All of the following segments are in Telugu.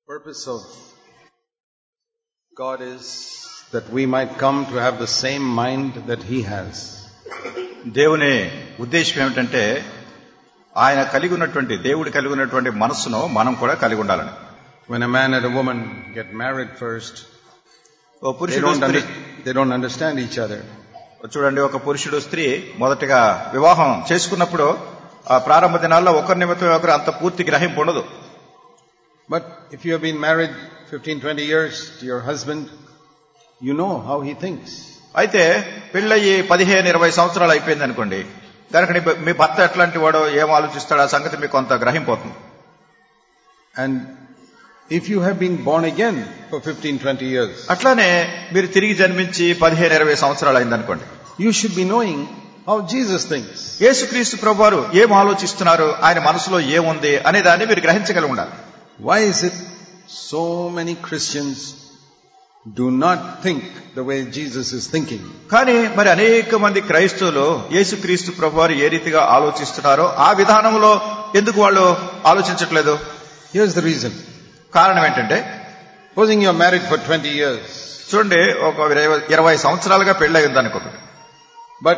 purpose of God is that we might come to have the same mind that He has. దేవుని ఉద్దేశం ఏమిటంటే ఆయన కలిగి ఉన్నటువంటి దేవుడు కలిగి ఉన్నటువంటి మనస్సును మనం కూడా కలిగి ఉండాలని When a man and a woman get married first, oh they పురుషుడు don't, స్త్రీ under, they don't understand each other. చూడండి ఒక పురుషుడు స్త్రీ మొదటగా వివాహం చేసుకున్నప్పుడు ఆ ప్రారంభ దినాల్లో ఒకరి నిమిత్తం ఒకరు అంత పూర్తి గ్రహింపు ఉండదు But if you have been married 15, 20 years to your husband, you know how he thinks. అయితే పెళ్ళయి పదిహేను ఇరవై సంవత్సరాలు అయిపోయింది అనుకోండి కనుక నీ- మీ భర్త ఎట్లాంటి వాడో ఏం ఆలోచిస్తాడో ఆ సంగతి మీకు కొంత గ్రహింపోతుంది And if you have been born again for 15, 20 years, అట్లానే మీరు తిరిగి జన్మించి పదిహేను ఇరవై సంవత్సరాలు అయిందనుకోండి you should be knowing how Jesus thinks. యేసుక్రీస్తు ప్రభువారు ఏం ఆలోచిస్తున్నారు ఆయన మనసులో ఏముంది అనే దాన్ని మీరు గ్రహించగలిగి ఉండాలి Why is it so many Christians do not think the way Jesus is thinking? కానీ మరి అనేక మంది క్రైస్తవులు యేసుక్రీస్తు ప్రభువారు ఏ రీతిగా ఆలోచిస్తున్నారో ఆ విధానంలో ఎందుకు వాళ్ళు ఆలోచించట్లేదు Here's the reason. కారణం ఏంటంటే Supposing you're married for 20 years, చూడండి ఒక ఇరవై- ఇరవై సంవత్సరాలుగా పెళ్ళై ఉందనుకోండి but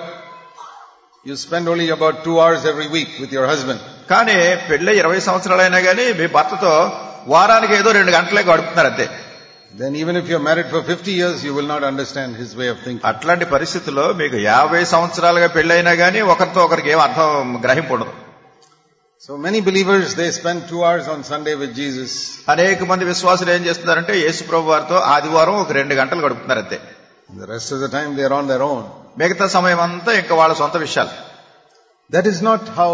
you spend only about two hours every week with your husband. కానీ పెళ్ళై ఇరవై సంవత్సరాలైనా కానీ మీ భర్తతో వారానికి ఏదో రెండు గంటలే గడుపుతున్నారు అంతే Then even if you're married for 50 years, you will not understand his way of thinking. అట్లాంటి పరిస్థితుల్లో మీకు యాభై సంవత్సరాలుగా పెళ్ళైనా కానీ ఒకరితో ఒకరికి ఏం అర్థం గ్రహింపు ఉండదు So many believers, they spend two hours on Sunday with Jesus. అనేక మంది విశ్వాసులు ఏం చేస్తున్నారంటే యేసు ప్రభు వారితో ఆదివారం ఒక రెండు గంటలు గడుపుతున్నారు అంతే And the rest of the time, they are on their own. మిగతా సమయం అంతా ఇంకా వాళ్ళ సొంత విషయాలు That is not how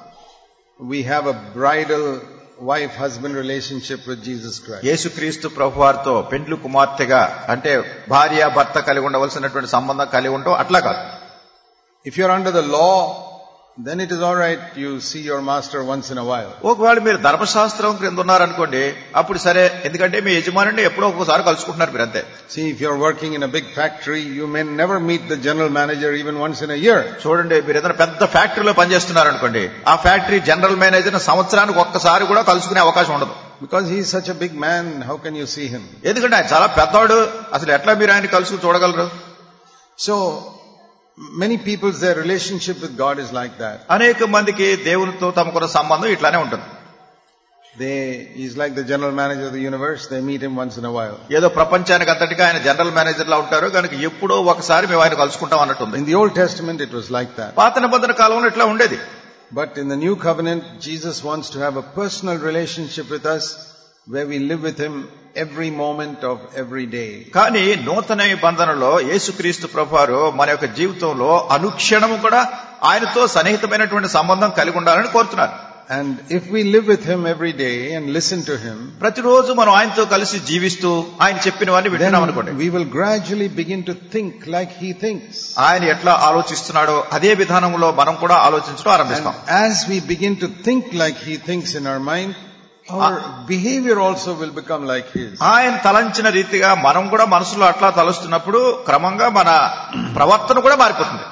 we have a bridal wife-husband relationship with Jesus Christ. యేసుక్రీస్తు ప్రభు వారితో పెండ్లు కుమార్తెగా అంటే భార్య భర్త కలిగి ఉండవలసినటువంటి సంబంధం కలిగి ఉండటం అట్లా కాదు If you're under the law, then it is alright you see your master once in a while. ఒకవేళ మీరు ధర్మశాస్త్రం క్రింద ఉన్నారనుకోండి అప్పుడు సరే ఎందుకంటే మీ యజమానుడిని ఎప్పుడో ఒకసారి కలుసుకుంటున్నారు మీరు అంతే See, if you're working in a big factory, you may never meet the general manager even once in a year. చూడండి మీరు ఏదైనా పెద్ద ఫ్యాక్టరీలో పనిచేస్తున్నారు అనుకోండి ఆ ఫ్యాక్టరీ జనరల్ మేనేజర్ సంవత్సరానికి ఒక్కసారి కూడా కలుసుకునే అవకాశం ఉండదు Because he's such a big man, how can you see him? ఎందుకంటే ఆయన చాలా పెద్దవాడు అసలు ఎట్లా మీరు ఆయన కలుసుకు చూడగలరు So, many people's their relationship with God is like that. అనేక మందికి దేవునితో తమకున్న సంబంధం ఇట్లానే ఉంటుంది They, he's like the general manager of the universe, they meet him once in a while. ఏదో ప్రపంచానికి అంతటిగా ఆయన జనరల్ మేనేజర్ లా ఉంటారు కనుక ఎప్పుడో ఒకసారి మేము ఆయన కలుసుకుంటాం అన్నట్టుంది In the Old Testament, it was like that. పాత నిబంధన కాలంలో ఇట్లా ఉండేది But in the New Covenant, Jesus wants to have a personal relationship with us where we live with Him every moment of every day. కానీ నూతన నిబంధనలో యేసుక్రీస్తు ప్రభువారు మన యొక్క జీవితంలో అనుక్షణము కూడా ఆయనతో సన్నిహితమైనటువంటి సంబంధం కలిగి ఉండాలని కోరుతున్నారు And if we live with Him every day and listen to Him, ప్రతిరోజు మనం ఆయనతో కలిసి జీవిస్తూ ఆయన చెప్పినవన్నీ వింటున్నాం అనుకోండి then we will gradually begin to think like He thinks. ఆయన ఎట్లా ఆలోచిస్తున్నాడో అదే విధానంలో మనం కూడా ఆలోచించడం And ఆరంభిస్తాం as we begin to think like He thinks in our mind, our behavior also will become like His. ఆయన తలంచిన రీతిగా మనం కూడా మనసులో అట్లా తలుస్తున్నప్పుడు క్రమంగా మన ప్రవర్తన కూడా మారిపోతుంది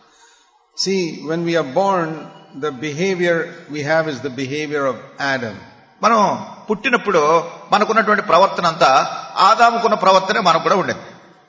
See, when we are born, the behavior we have is the behavior of Adam. మనం పుట్టినప్పుడు మనకున్నటువంటి ప్రవర్తన అంతా ఆదాముకున్న ప్రవర్తనే మనకు కూడా ఉండేది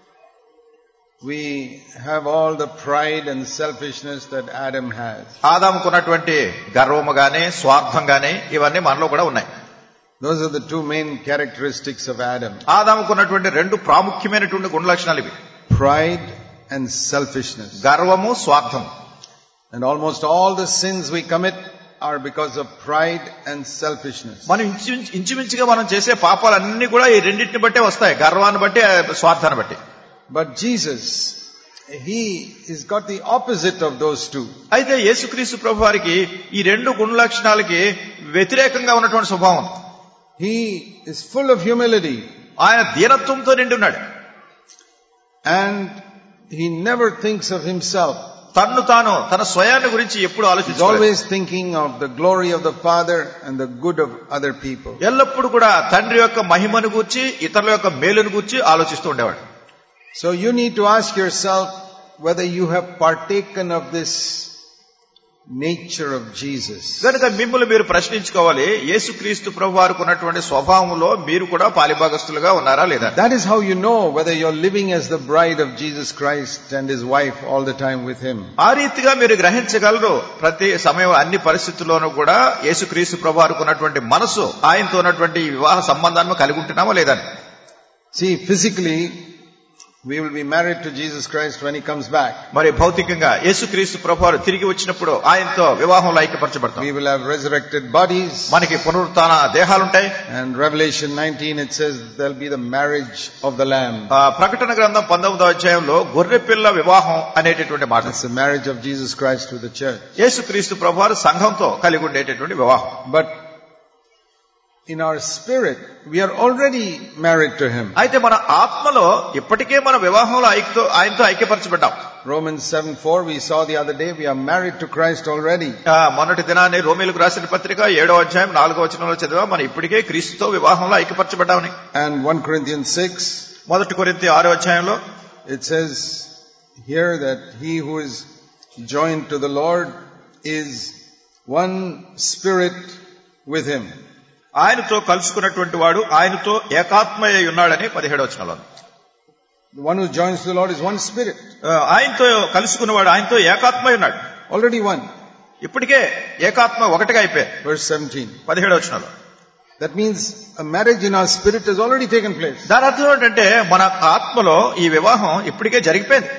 We have all the pride and selfishness that Adam has. ఆదాముకున్నటువంటి గర్వము గాని స్వార్థం గాని ఇవన్నీ మనలో కూడా ఉన్నాయి Those are the two main characteristics of Adam. ఆదాముకున్నటువంటి రెండు ప్రాముఖ్యమైనటువంటి గుణ లక్షణాలు ఇవి Pride and selfishness. గర్వము స్వార్థము And almost all the sins we commit are because of pride and selfishness. మనం ఇంచు ఇంచుమించుగా మనం చేసే పాపాలన్నీ కూడా ఈ రెండింటిని బట్టే వస్తాయి గర్వాన్ని బట్టి స్వార్థాన్ని బట్టి But Jesus, He has got the opposite of those two. అయితే యేసుక్రీస్తు ప్రభు వారికి ఈ రెండు గుణ లక్షణాలకి వ్యతిరేకంగా ఉన్నటువంటి స్వభావం ఉంది. He is full of humility ఆయన దీనత్వంతో నిండి ఉన్నాడు and He never thinks of Himself. తన్ను తాను తన స్వయాన్ని గురించి ఎప్పుడు He's ఆలోచించాలి always thinking of the glory of the Father and the good of other people. ఎల్లప్పుడు కూడా తండ్రి యొక్క మహిమను గూర్చి ఇతరుల యొక్క మేలును గూర్చి ఆలోచిస్తూ ఉండేవాడు So you need to ask yourself whether you have partaken of this nature of Jesus. కనుక మిమ్మల్ని మీరు ప్రశ్నించుకోవాలి యేసుక్రీస్తు ప్రభు వారికి ఉన్నటువంటి స్వభావంలో మీరు కూడా పాలిభాగస్తులుగా ఉన్నారా లేదా That is how you know whether you're living as the bride of Jesus Christ and his wife all the time with him. ఆ రీతిగా మీరు గ్రహించగలరు ప్రతి సమయం అన్ని పరిస్థితుల్లోనూ కూడా యేసుక్రీస్తు ప్రభు వారికి ఉన్నటువంటి మనసు ఆయనతో ఉన్నటువంటి ఈ వివాహ సంబంధాన్ని కలిగి ఉంటున్నామా లేదా See, physically, we will be married to Jesus Christ when he comes back. మరి భౌతికంగా యేసుక్రీస్తు ప్రభు వారు తిరిగి వచ్చినప్పుడు ఆయనతో వివాహంలో ఐక్యపరచబడతాం We will have resurrected bodies. మనకి పునరుత్న దేహాలుంటాయి And Revelation 19, it says there'll be the marriage of the Lamb. ఆ ప్రకటన గ్రంథం పంతొమ్మిదో అధ్యాయంలో గొర్రె పిల్ల వివాహం అనేటటువంటి మాట That's the marriage of Jesus Christ with the church. యేసుక్రీస్తు ప్రభు వారు సంఘంతో కలిగి ఉండేటటువంటి వివాహం But in our spirit, we are already married to him. అయితే మన ఆత్మలో ఇప్పటికే మన వివాహంలో ఐక్యతో ఆయనతో ఐక్యపరచబడ్డాం Romans 7 4, we saw the other day, we are married to Christ already. ఆ, మొన్నటి దినాన్ని రోమిలకు రాసిన పత్రిక ఏడో అధ్యాయం నాలుగో వచనంలో చదివా మనం ఇప్పటికే క్రీస్తుతో వివాహంలో ఐక్యపరచబడ్డామని And 1 Corinthians 6, మొదటి కొరింతి ఆరో అధ్యాయంలో it says here that he who is joined to the Lord is one spirit with him. ఆయనతో కలుసుకున్నటువంటి వాడు ఆయనతో ఏకాత్మయ్య ఉన్నాడని పదిహేడు వచనంలో ఉంది. The one who joins to the Lord is one spirit. ఆ, ఆయనతో కలుసుకున్నవాడు ఆయనతో ఏకాత్మయ్య ఉన్నాడు Already one. ఇప్పటికే ఏకాత్మ ఒకటిగా అయిపోయారు Verse 17. పదిహేడు వచనంలో That means a marriage in our spirit has already taken place. దాని అర్థం ఏంటంటే మన ఆత్మలో ఈ వివాహం ఇప్పటికే జరిగిపోయింది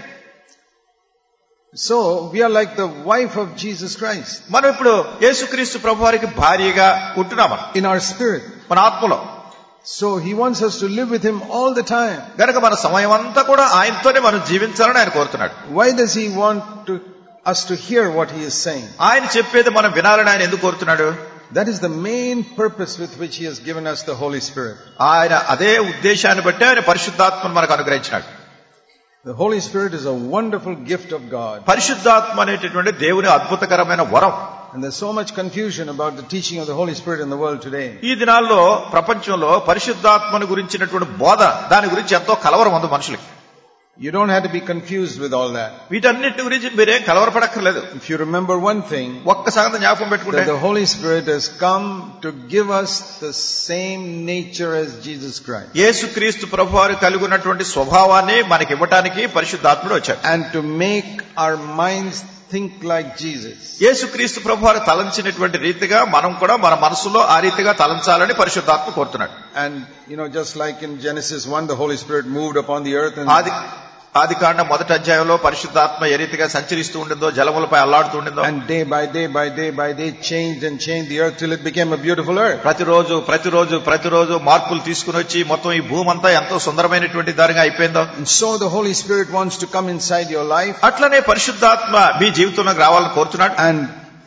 So we are like the wife of Jesus Christ మనం ఇప్పుడు యేసుక్రీస్తు ప్రభు వారికి భార్యగా ఉంటున్నాం మనం. in our spirit. మన ఆత్మలో So he wants us to live with him all the time. గనక మన సమయం అంతా కూడా ఆయనతోనే మనం జీవించాలని ఆయన కోరుతున్నాడు Why does he want to, us to hear what he is saying? ఆయన చెప్పేది మనం వినాలని ఆయన ఎందుకు కోరుతున్నాడు That is the main purpose with which he has given us the Holy Spirit. ఆయన అదే ఉద్దేశాన్ని బట్టి ఆయన పరిశుద్ధాత్మను మనకు అనుగ్రహించినాడు The Holy Spirit is a wonderful gift of God. పరిశుద్ధాత్మ అనేటటువంటి దేవుని అద్భుతకరమైన వరం And there's so much confusion about the teaching of the Holy Spirit in the world today. ఈ దినాల్లో ప్రపంచంలో పరిశుద్ధాత్మను గురించినటువంటి బోధ దాని గురించి ఎంతో కలవరం ఉంది మనుషులకి You don't have to be confused with all that. వీటన్నిటి గురించి మీరేం కలవరపడక్కర్లేదు If you remember one thing, ఒక్క సంగతి జ్ఞాపకం పెట్టుకుంటే that the Holy Spirit has come to give us the same nature as Jesus Christ. యేసుక్రీస్తు ప్రభు వారు కలిగి ఉన్నటువంటి స్వభావాన్ని మనకి ఇవ్వటానికి పరిశుద్ధాత్ముడు వచ్చాడు And to make our minds think like Jesus. యేసుక్రీస్తు ప్రభు వారు తలంచినటువంటి రీతిగా మనం కూడా మన మనసులో ఆ రీతిగా తలంచాలని పరిశుద్ధాత్మ కోరుతున్నాడు And, you know, just like in Genesis 1, the Holy Spirit moved upon the earth and ఆది ఆది కాండ మొదటి అధ్యాయంలో పరిశుద్ధాత్మ ఏ రీతిగా సంచరిస్తూ ఉండిందో జలములపై అల్లాడుతూ ఉండిందో And day by day by day by day changed and changed the earth till it became a beautiful earth. ప్రతిరోజు ప్రతిరోజు ప్రతిరోజు మార్పులు తీసుకుని వచ్చి మొత్తం ఈ భూమి అంతా ఎంతో సుందరమైనటువంటి దారిగా అయిపోయిందో And so the Holy Spirit wants to come inside your life అట్లనే పరిశుద్ధాత్మ మీ జీవితంలోకి రావాలని కోరుతున్నాడు and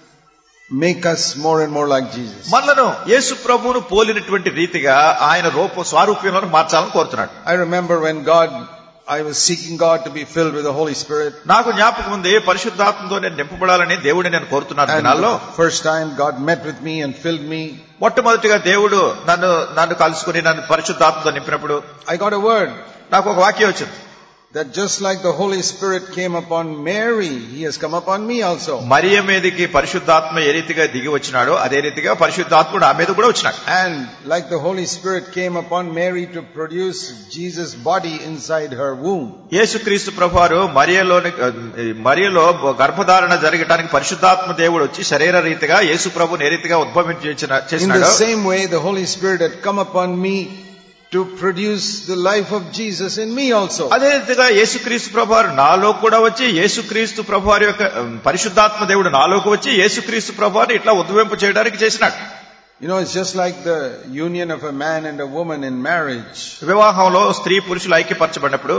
make us more and more like Jesus. మనలను యేసు ప్రభువును పోలినటువంటి రీతిగా ఆయన రూప స్వారూప్యంలో మార్చాలని కోరుతున్నాడు I remember when God, I was seeking God to be filled with the Holy Spirit. నాకు జ్ఞాపకం ఉంది పరిశుద్ధాత్మతో నేను నింపబడాలని దేవుడిని నేను కోరుతున్నాను And దినాల్లో the first time God met with me and filled me, మొట్టమొదటిగా దేవుడు నన్ను నన్ను కలుసుకుని నన్ను పరిశుద్ధాత్మతో నింపినప్పుడు I got a word నాకు ఒక వాక్యం వచ్చింది that just like the Holy Spirit came upon Mary, He has come upon me also. మరియ మీదకి పరిశుద్ధాత్మ ఏ రీతిగా దిగి వచ్చినాడో అదే రీతిగా పరిశుద్ధాత్ముడు ఆ మీద కూడా వచ్చినాడు And like the Holy Spirit came upon Mary to produce Jesus' body inside her womb. యేసుక్రీస్తు ప్రభువారు మరియలోని మరియలో గర్భధారణ జరగటానికి పరిశుద్ధాత్మ దేవుడు వచ్చి శరీర రీతిగా యేసు ప్రభుని ఏ రీతిగా ఉద్భవించిన In చేసినాడు the same way, the Holy Spirit had come upon me to produce the life of Jesus in me also. అదే రీతిగా యేసుక్రీస్తు ప్రభువారు నాలో కూడా వచ్చి యేసుక్రీస్తు ప్రభువారి యొక్క ఉమ్, పరిశుద్ధాత్మ దేవుడు నాలోకి వచ్చి యేసుక్రీస్తు ప్రభువారిని ఇట్లా ఉద్భవింపు చేయడానికి చేసినాడు You know, it's just like the union of a man and a woman in marriage. వివాహంలో స్త్రీ పురుషులు ఐక్యపరచబడినప్పుడు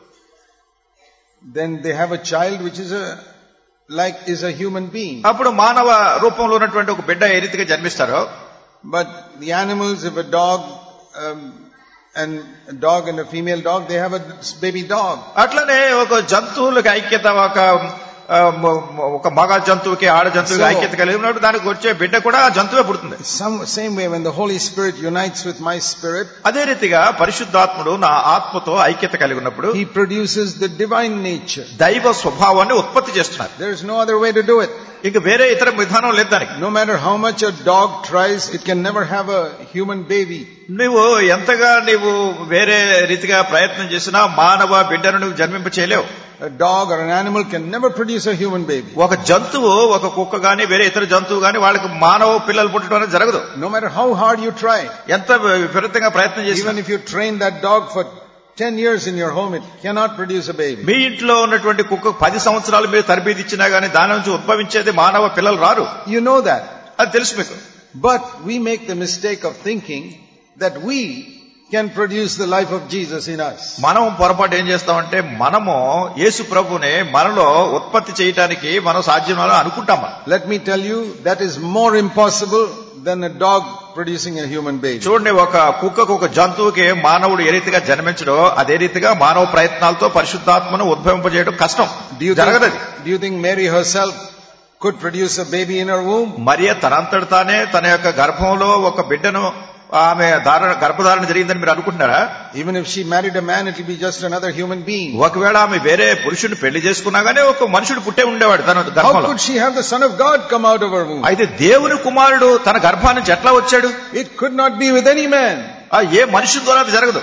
Then they have a child which is a, like, is a human being. అప్పుడు మానవ రూపంలో ఉన్నటువంటి ఒక బిడ్డ ఏ రీతిగా జన్మిస్తారో But the animals, if a dog, um, and a dog and a female dog, they have a baby dog. అట్లనే ఒక జంతువులకి ఐక్యత ఒక ఆ, మ- మ- ఒక మగ జంతువుకి ఆడ జంతువుకి So- ఐక్యత కలిగి ఉన్నప్పుడు దానికి వచ్చే బిడ్డ కూడా ఆ జంతువే పుడుతుంది Some, same way, when the Holy Spirit unites with my spirit, అదే రీతిగా పరిశుద్ధాత్ముడు నా ఆత్మతో ఐక్యత కలిగి ఉన్నప్పుడు He produces the divine nature. దైవ స్వభావాన్ని ఉత్పత్తి చేస్తున్నారు There is no other way to do it. ఇక వేరే ఇతర విధానం లేదు దానికి No matter how much a dog tries, it can never have a human baby. నువ్వు ఎంతగా నీవు వేరే రీతిగా ప్రయత్నం చేసినా మానవ బిడ్డను నువ్వు జన్మింప చేయలేవు A dog or an animal can never produce a human baby. ఒక జంతువు ఒక కుక్క గాని వేరే ఇతర జంతువు గాని వాళ్ళకి మానవ పిల్లలు పుట్టడం అనేది జరగదు No matter how hard you try, ఎంత విపరీతంగా ప్రయత్నం చేసినా even if you train that dog for 10 years in your home, it cannot produce a baby. మీ ఇంట్లో ఉన్నటువంటి కుక్క పది సంవత్సరాలు మీరు తరబేది ఇచ్చినా గానీ దాని నుంచి ఉద్భవించేది మానవ పిల్లలు రారు You know that. అది తెలుసు మీకు But we make the mistake of thinking that we can produce the life of Jesus in us. మనం పొరపాటు ఏం చేస్తామంటే మనము యేసు ప్రభుని మనలో ఉత్పత్తి చేయటానికి మనం సాధ్యమని అనుకుంటాం మనం. Let me tell you, that is more impossible than a dog producing a human baby. చూడండి ఒక కుక్కకు ఒక జంతువుకి మానవుడు ఏ రీతిగా జన్మించడో అదే రీతిగా మానవ ప్రయత్నాలతో పరిశుద్ధాత్మను ఉద్భవింపజేయడం కష్టం Do you జరగదు think, do you think Mary herself could produce a baby in her womb? మరియ తనంతట తానే తన యొక్క గర్భంలో ఒక బిడ్డను ఆమె ధారణ గర్భధారణ జరిగిందని మీరు అనుకుంటున్నారా Even if she married a man, it will be just another human being. ఒకవేళ ఆమె వేరే పురుషుని పెళ్లి చేసుకున్నా గానీ ఒక మనుషుడు పుట్టే ఉండేవాడు తన How గర్భంలో could she have the Son of God come out of her womb? అయితే దేవుని కుమారుడు తన గర్భాన్ని నుంచి ఎట్లా వచ్చాడు It could not be with any man. ఆ ఏ మనిషి ద్వారా అది జరగదు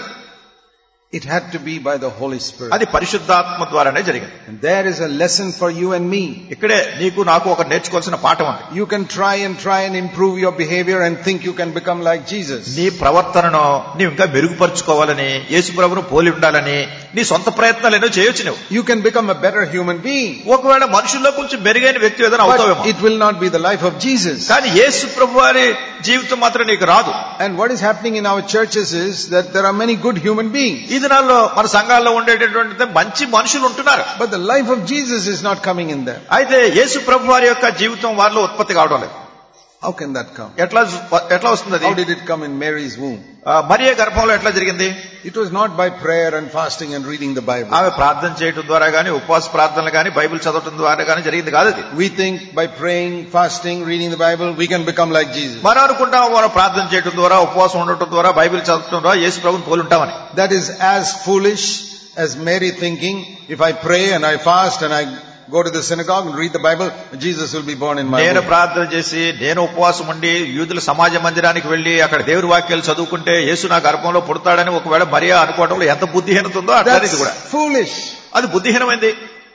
It had to be by the Holy Spirit. అది పరిశుద్ధాత్మ ద్వారానే జరిగింది And there is a lesson for you and me. ఇక్కడే నీకు నాకు ఒక నేర్చుకోవాల్సిన పాఠం ఉంది You can try and try and improve your behavior and think you can become like Jesus. నీ ప్రవర్తనను నీవు ఇంకా మెరుగుపరుచుకోవాలని యేసు ప్రభును పోలి ఉండాలని నీ సొంత ప్రయత్నాలు ఎన్నో చేయొచ్చు నువ్వు You can become a better human being. ఒకవేళ మనుషుల్లో కొంచెం మెరుగైన వ్యక్తి ఏదైనా అవుతావేమో But it will not be the life of Jesus. కానీ యేసు ప్రభు వారి జీవితం మాత్రం నీకు రాదు And what is happening in our churches is that there are many good human beings. ఈ దినాల్లో మన సంఘాల్లో ఉండేటటువంటి మంచి మనుషులు ఉంటున్నారు But the life of Jesus is not coming in them. అయితే యేసు ప్రభు వారి యొక్క జీవితం వారిలో ఉత్పత్తి కావడం లేదు How can that come? ఎట్లా ఎట్లా వస్తుంది అది How did it come in Mary's womb? ఆ, మరియ గర్భంలో ఎట్లా జరిగింది It was not by prayer and fasting and reading the Bible. ఆమె ప్రార్థన చేయడం ద్వారా గాని ఉపవాస ప్రార్థనలు గాని బైబిల్ చదవటం ద్వారా గాని జరిగింది కాదు అది We think by praying, fasting, reading the Bible, we can become like Jesus. మనం అనుకుంటాం మనం ప్రార్థన చేయడం ద్వారా ఉపవాసం ఉండటం ద్వారా బైబిల్ చదవటం ద్వారా యేసు ప్రభుని పోలి ఉంటామని That is as foolish as Mary thinking, if I pray and I fast and I go to the synagogue and read the Bible, Jesus will be born in my నేను womb. ప్రార్థన చేసి నేను ఉపవాసం ఉండి యూదుల సమాజ మందిరానికి వెళ్లి అక్కడ దేవుడి వాక్యాలు చదువుకుంటే యేసు నా గర్భంలో పుడతాడని ఒకవేళ మరియా అనుకోవడంలో ఎంత బుద్ధిహీనత ఉందో అట్లాంటిది That's కూడా foolish. అది బుద్ధిహీనమైంది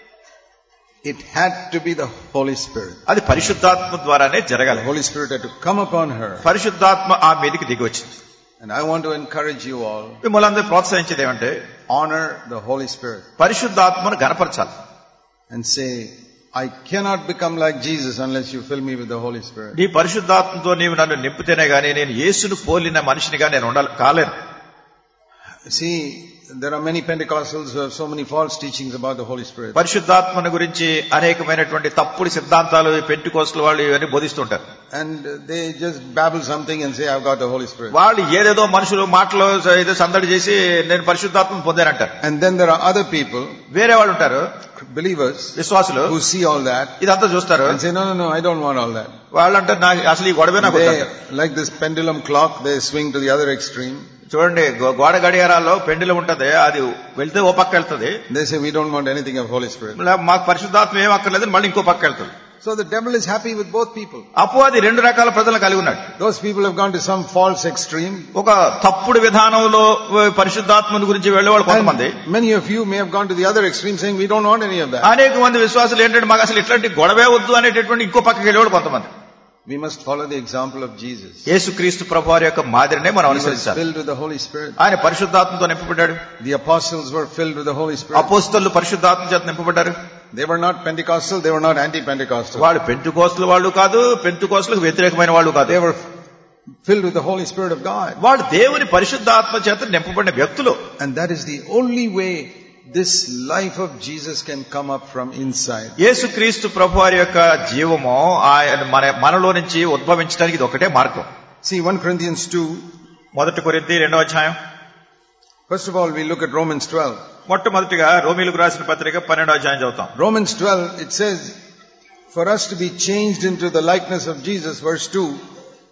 It had to be the Holy Spirit. అది పరిశుద్ధాత్మ ద్వారానే The జరగాలి Holy Spirit had to come upon her. పరిశుద్ధాత్మ ఆ మీదకి దిగి వచ్చింది And I want to encourage you all, మిమ్మల్ని అందరూ ప్రోత్సహించేది ఏమంటే honor the Holy Spirit పరిశుద్ధాత్మను గనపరచాలి and say, I cannot become like Jesus unless you fill me with the Holy Spirit. నీ పరిశుద్ధాత్మతో నీవు నన్ను నింపితేనే గానీ నేను యేసును పోలిన మనిషినిగా నేను ఉండాలి కాలేను See, there are many Pentecostals who have so many false teachings about the Holy Spirit. పరిశుద్ధాత్మను గురించి అనేకమైనటువంటి తప్పుడు సిద్ధాంతాలు పెంటి కోసలు వాళ్ళు ఇవన్నీ బోధిస్తుంటారు And they just babble something and say, I've got the Holy Spirit. వాళ్ళు ఏదేదో మనుషులు మాటలు ఏదో సందడి చేసి నేను పరిశుద్ధాత్మను పొందానంటారు And then there are other people, వేరే వాళ్ళు ఉంటారు believers, విశ్వాసులు who see all that ఇదంతా చూస్తారు and say, no, no, no, I don't want all that. వాళ్ళు అంటారు నాకు అసలు ఈ గొడవే నాకు They, వద్దంటారు. like this pendulum clock, they swing to the other extreme. చూడండి గో- గోడ గడియారాల్లో పెండిలో ఉంటది అది వెళ్తే ఓ పక్క వెళ్తుంది They say, we don't want anything of Holy Spirit. మళ్ళా మాకు పరిశుద్ధాత్మ ఏం అక్కర్లేదు మళ్ళీ ఇంకో పక్క వెళ్తుంది So the devil is happy with both people. అపవాది రెండు రకాల ప్రజలను కలిగి ఉన్నాడు Those people have gone to some false extreme. ఒక తప్పుడు విధానంలో పరిశుద్ధాత్మని గురించి వెళ్ళేవాళ్ళు కొంతమంది And many of you may have gone to the other extreme saying, we don't want any of that. అనేక మంది విశ్వాసులు ఏంటంటే మాకు అసలు ఇట్లాంటి గొడవే వద్దు అనేటటువంటి ఇంకో పక్కకి వెళ్ళేవాళ్ళు కొంతమంది We must follow the example of Jesus. యేసుక్రీస్తు ప్రభు వారి యొక్క మాదిరినే మనం He was అనుసరించాలి filled with the Holy Spirit. ఆయన పరిశుద్ధాత్మతో నింపబడ్డాడు The apostles were filled with the Holy Spirit. అపోస్తలు పరిశుద్ధాత్మ చేత నింపబడ్డారు They were not Pentecostal, they were not anti-Pentecostal. వాళ్ళు పెంటు కోసలు వాళ్ళు కాదు పెంటు కోసలకు వ్యతిరేకమైన వాళ్ళు కాదు They were filled with the Holy Spirit of God. వాళ్ళు దేవుని పరిశుద్ధాత్మ చేత నింపబడిన వ్యక్తులు And that is the only way this life of Jesus can come up from inside. యేసుక్రీస్తు ప్రభు వారి యొక్క జీవము ఆయన మన మనలో నుంచి ఉద్భవించడానికి ఇది ఒకటే మార్గం See, 1 Corinthians 2, మొదటి కొరింథీ రెండో అధ్యాయం first of all, we look at Romans 12. మొట్టమొదటిగా రోమిలకు రాసిన పత్రిక పన్నెండో అధ్యాయం చదువుతాం Romans 12, it says, for us to be changed into the likeness of Jesus, verse 2,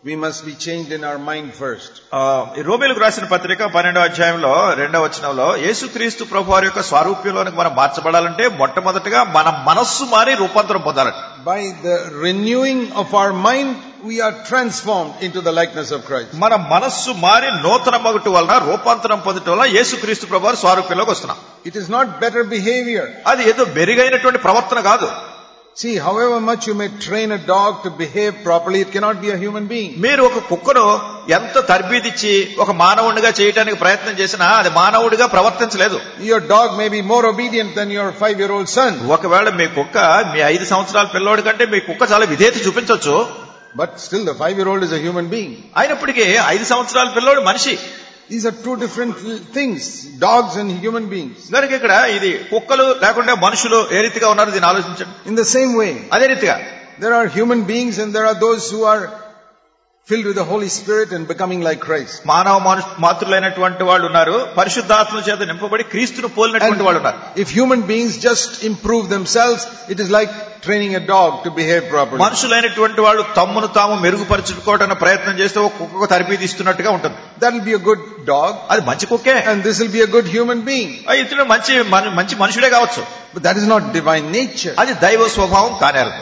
we must be changed in our mind first. ఆ, ఈ రోమిలకు రాసిన పత్రిక పన్నెండో అధ్యాయంలో రెండవ వచనంలో యేసుక్రీస్తు ప్రభు వారి యొక్క స్వారూప్యంలోనికి మనం మార్చబడాలంటే మొట్టమొదటిగా మన మనస్సు మారి రూపాంతరం పొందాలంట By the renewing of our mind, we are transformed into the likeness of Christ. మన మనస్సు మారి నూతన మగుటి వలన రూపాంతరం పొందటం వలన యేసుక్రీస్తు ప్రభు వారి స్వారూప్యంలోకి వస్తున్నాం It is not better behavior. అది ఏదో మెరుగైనటువంటి ప్రవర్తన కాదు See, however much you may train a dog to behave properly, it cannot be a human being. మీరు ఒక కుక్కను ఎంత తర్బీదిచ్చి ఒక మానవుడిగా చేయడానికి ప్రయత్నం చేసినా అది మానవుడిగా ప్రవర్తించలేదు Your dog may be more obedient than your five-year-old son, ఒకవేళ మీ కుక్క మీ ఐదు సంవత్సరాల పిల్లోడి కంటే మీ కుక్క చాలా విధేయత చూపించవచ్చు but still the five-year-old is a human being. అయినప్పటికీ ఐదు సంవత్సరాల పిల్లోడు మనిషి These are two different things, dogs and human beings. కనుక ఇక్కడ ఇది కుక్కలు లేకుంటే మనుషులు ఏ రీతిగా ఉన్నారు దీన్ని ఆలోచించండి In the same way, అదే రీతిగా there are human beings and there are those who are filled with the Holy Spirit and becoming like Christ. మానవ మను మాతృలైనటువంటి వాళ్ళు ఉన్నారు పరిశుద్ధాత్మ చేత నింపబడి క్రీస్తును పోలినటువంటి వాళ్ళు ఉన్నారు if human beings just improve themselves, it is like training a dog to behave properly. మనుషులైనటువంటి వాళ్ళు తమ్మును తాము మెరుగుపరచుకోవడానికి ప్రయత్నం చేస్తే ఒక కుక్కకు తరబీదిస్తున్నట్టుగా ఉంటుంది That will be a good dog అది మంచి కుక్కే and this will be a good human being. ఆ ఇతడు మంచి మన- మంచి మనుషుడే కావచ్చు But that is not divine nature. అది దైవ స్వభావం కానేరదు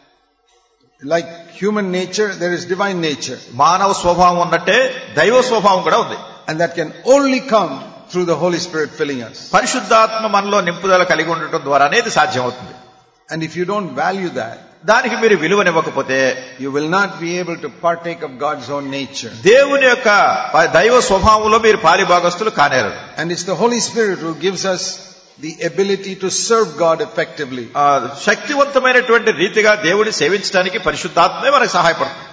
Like human nature, there is divine nature. మానవ స్వభావం ఉన్నట్టే దైవ స్వభావం కూడా ఉంది And that can only come through the Holy Spirit filling us. పరిశుద్ధాత్మ మనలో నింపుదల కలిగి ఉండటం ద్వారానే ఇది సాధ్యం అవుతుంది And if you don't value that, దానికి మీరు విలువనివ్వకపోతే you will not be able to partake of God's own nature. దేవుని యొక్క దైవ స్వభావంలో మీరు పాలిభాగస్తులు కానేరరు And it's the Holy Spirit who gives us the ability to serve God effectively. ఆ, శక్తివంతమైనటువంటి రీతిగా దేవుడిని సేవించడానికి పరిశుద్ధాత్మే మనకు సహాయపడుతుంది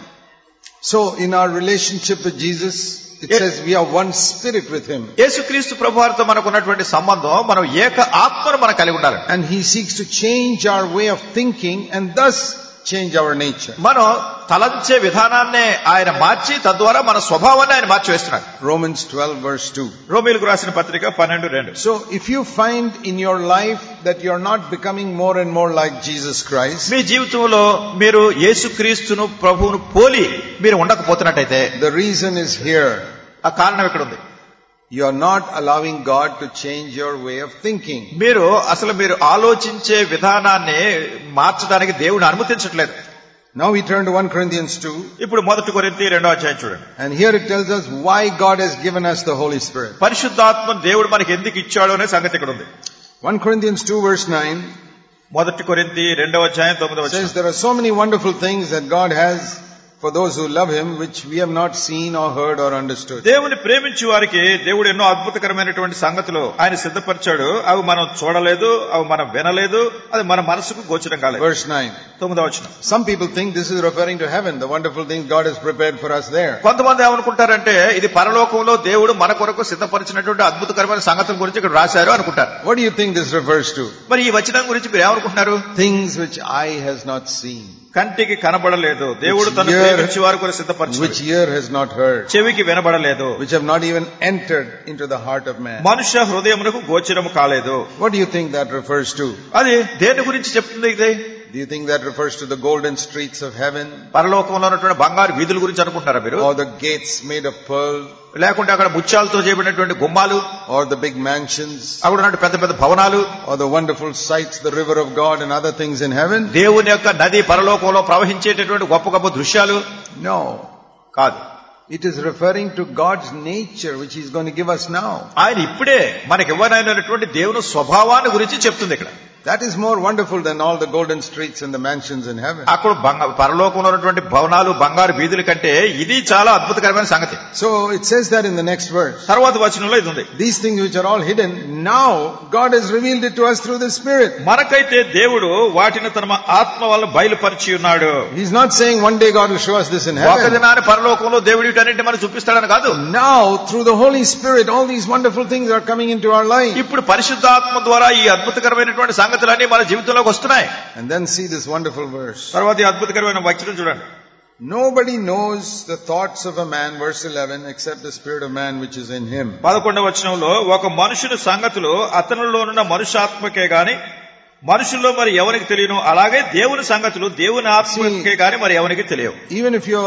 So in our relationship with Jesus, it Yes. says we are one spirit with Him. యేసుక్రీస్తు ప్రభువారితో మనకు ఉన్నటువంటి సంబంధం మనం ఏక ఆత్మను మనం కలిగి ఉండాలి And He seeks to change our way of thinking and thus change our nature. మనం తలంచే విధానాన్నే ఆయన మార్చి తద్వారా మన స్వభావాన్ని ఆయన మార్చివేస్తున్నాడు Romans 12 verse 2. రోమిలకు రాసిన పత్రిక పన్నెండు రెండు So if you find in your life that you're not becoming more and more like Jesus Christ, మీ జీవితంలో మీరు యేసుక్రీస్తును ప్రభువును పోలి మీరు ఉండకపోతున్నట్టయితే the reason is here. ఆ కారణం ఇక్కడ ఉంది You are not allowing God to change your way of thinking. మీరు అసలు మీరు ఆలోచించే విధానాన్ని మార్చడానికి దేవుని అనుమతించట్లేదు Now we turn to 1 Corinthians 2 ఇప్పుడు మొదటి కొరింతి రెండో అధ్యాయం చూడండి and here it tells us why God has given us the Holy Spirit. పరిశుద్ధాత్మ దేవుడు మనకి ఎందుకు ఇచ్చాడు అనే సంగతి ఇక్కడ ఉంది 1 Corinthians 2 verse 9 మొదటి కొరింతి రెండవ అధ్యాయం తొమ్మిదవ says వచనం. there are so many wonderful things that God has for those who love Him which we have not seen or heard or understood. దేవుని ప్రేమించే వారికి దేవుడు ఎన్నో అద్భుతకరమైనటువంటి సంగతులు ఆయన సిద్ధపరిచాడు అవి మనం చూడలేదు అవి మనం వినలేదు అది మన మనసుకు గోచరం కాలేదు Verse 9. తొమ్మిదవ వచనం Some people think this is referring to heaven, the wonderful things God has prepared for us there. కొంతమంది ఏమనుకుంటారంటే ఇది పరలోకంలో దేవుడు మన కొరకు సిద్ధపరిచినటువంటి అద్భుతకరమైన సంగతుల గురించి ఇక్కడ రాశారు అనుకుంటారు What do you think this refers to? మరి ఈ వచనం గురించి మీరు ఏమనుకుంటున్నారు Things which eye has not seen, కంటికి కనబడలేదు దేవుడు తన Which ear- ప్రేమించే వారి కొరకు సిద్ధపరిచాడు which ear has not heard, చెవికి వినబడలేదు which have not even entered into the heart of man. మనుష్య హృదయమునకు గోచరము కాలేదు What do you think that refers to? అది దేని గురించి చెప్తుంది ఇది Do you think that refers to the golden streets of heaven? పరలోకంలో ఉన్నటువంటి బంగారు వీధుల గురించి అనుకుంటున్నారా మీరు Or the gates made of pearl? లేకుంటే అక్కడ ముత్యాలతో చేయబడినటువంటి గుమ్మాలు Or the big mansions? అక్కడ ఉన్నటువంటి పెద్ద పెద్ద భవనాలు Or the wonderful sights, the river of God and other things in heaven? దేవుని యొక్క నది పరలోకంలో ప్రవహించేటటువంటి గొప్ప గొప్ప దృశ్యాలు No. కాదు It is referring to God's nature which He's going to give us now. ఆయన ఇప్పుడే మనకి ఇవ్వనైనటువంటి దేవుని స్వభావాన్ని గురించి చెప్తుంది ఇక్కడ That is more wonderful than all the golden streets and the mansions in heaven. అక్కడ బంగ పరలోకంలో ఉన్నటువంటి భవనాలు బంగారు వీధుల కంటే ఇది చాలా అద్భుతకరమైన సంగతి So it says that in the next verse. తర్వాత వచనంలో ఇది ఉంది These things which are all hidden, now God has revealed it to us through the Spirit. మనకైతే దేవుడు వాటిని తన ఆత్మ వల్ల బయలుపరిచి ఉన్నాడు He's not saying one day God will show us this in ఒక heaven. దినాన్ని పరలోకంలో దేవుడు వీటన్నింటిని మనకు చూపిస్తాడని కాదు Now, through the Holy Spirit, all these wonderful things are coming into our life. ఇప్పుడు పరిశుద్ధాత్మ ద్వారా ఈ అద్భుతకరమైనటువంటి సంగతులన్నీ మన జీవితంలోకి వస్తున్నాయి And then see this wonderful verse. తర్వాత ఈ అద్భుతకరమైన వచనం చూడండి Nobody knows the thoughts of a man, verse 11, except the spirit of man which is in him. పదకొండవ వచనంలో ఒక మనుషుని సంగతులు అతనిలోనున్న మనుషాత్మకే గాని మనుషుల్లో మరి ఎవరికి తెలియను అలాగే దేవుని సంగతులు దేవుని ఆత్మకే గాని మరి ఎవరికి తెలియవు Even if you're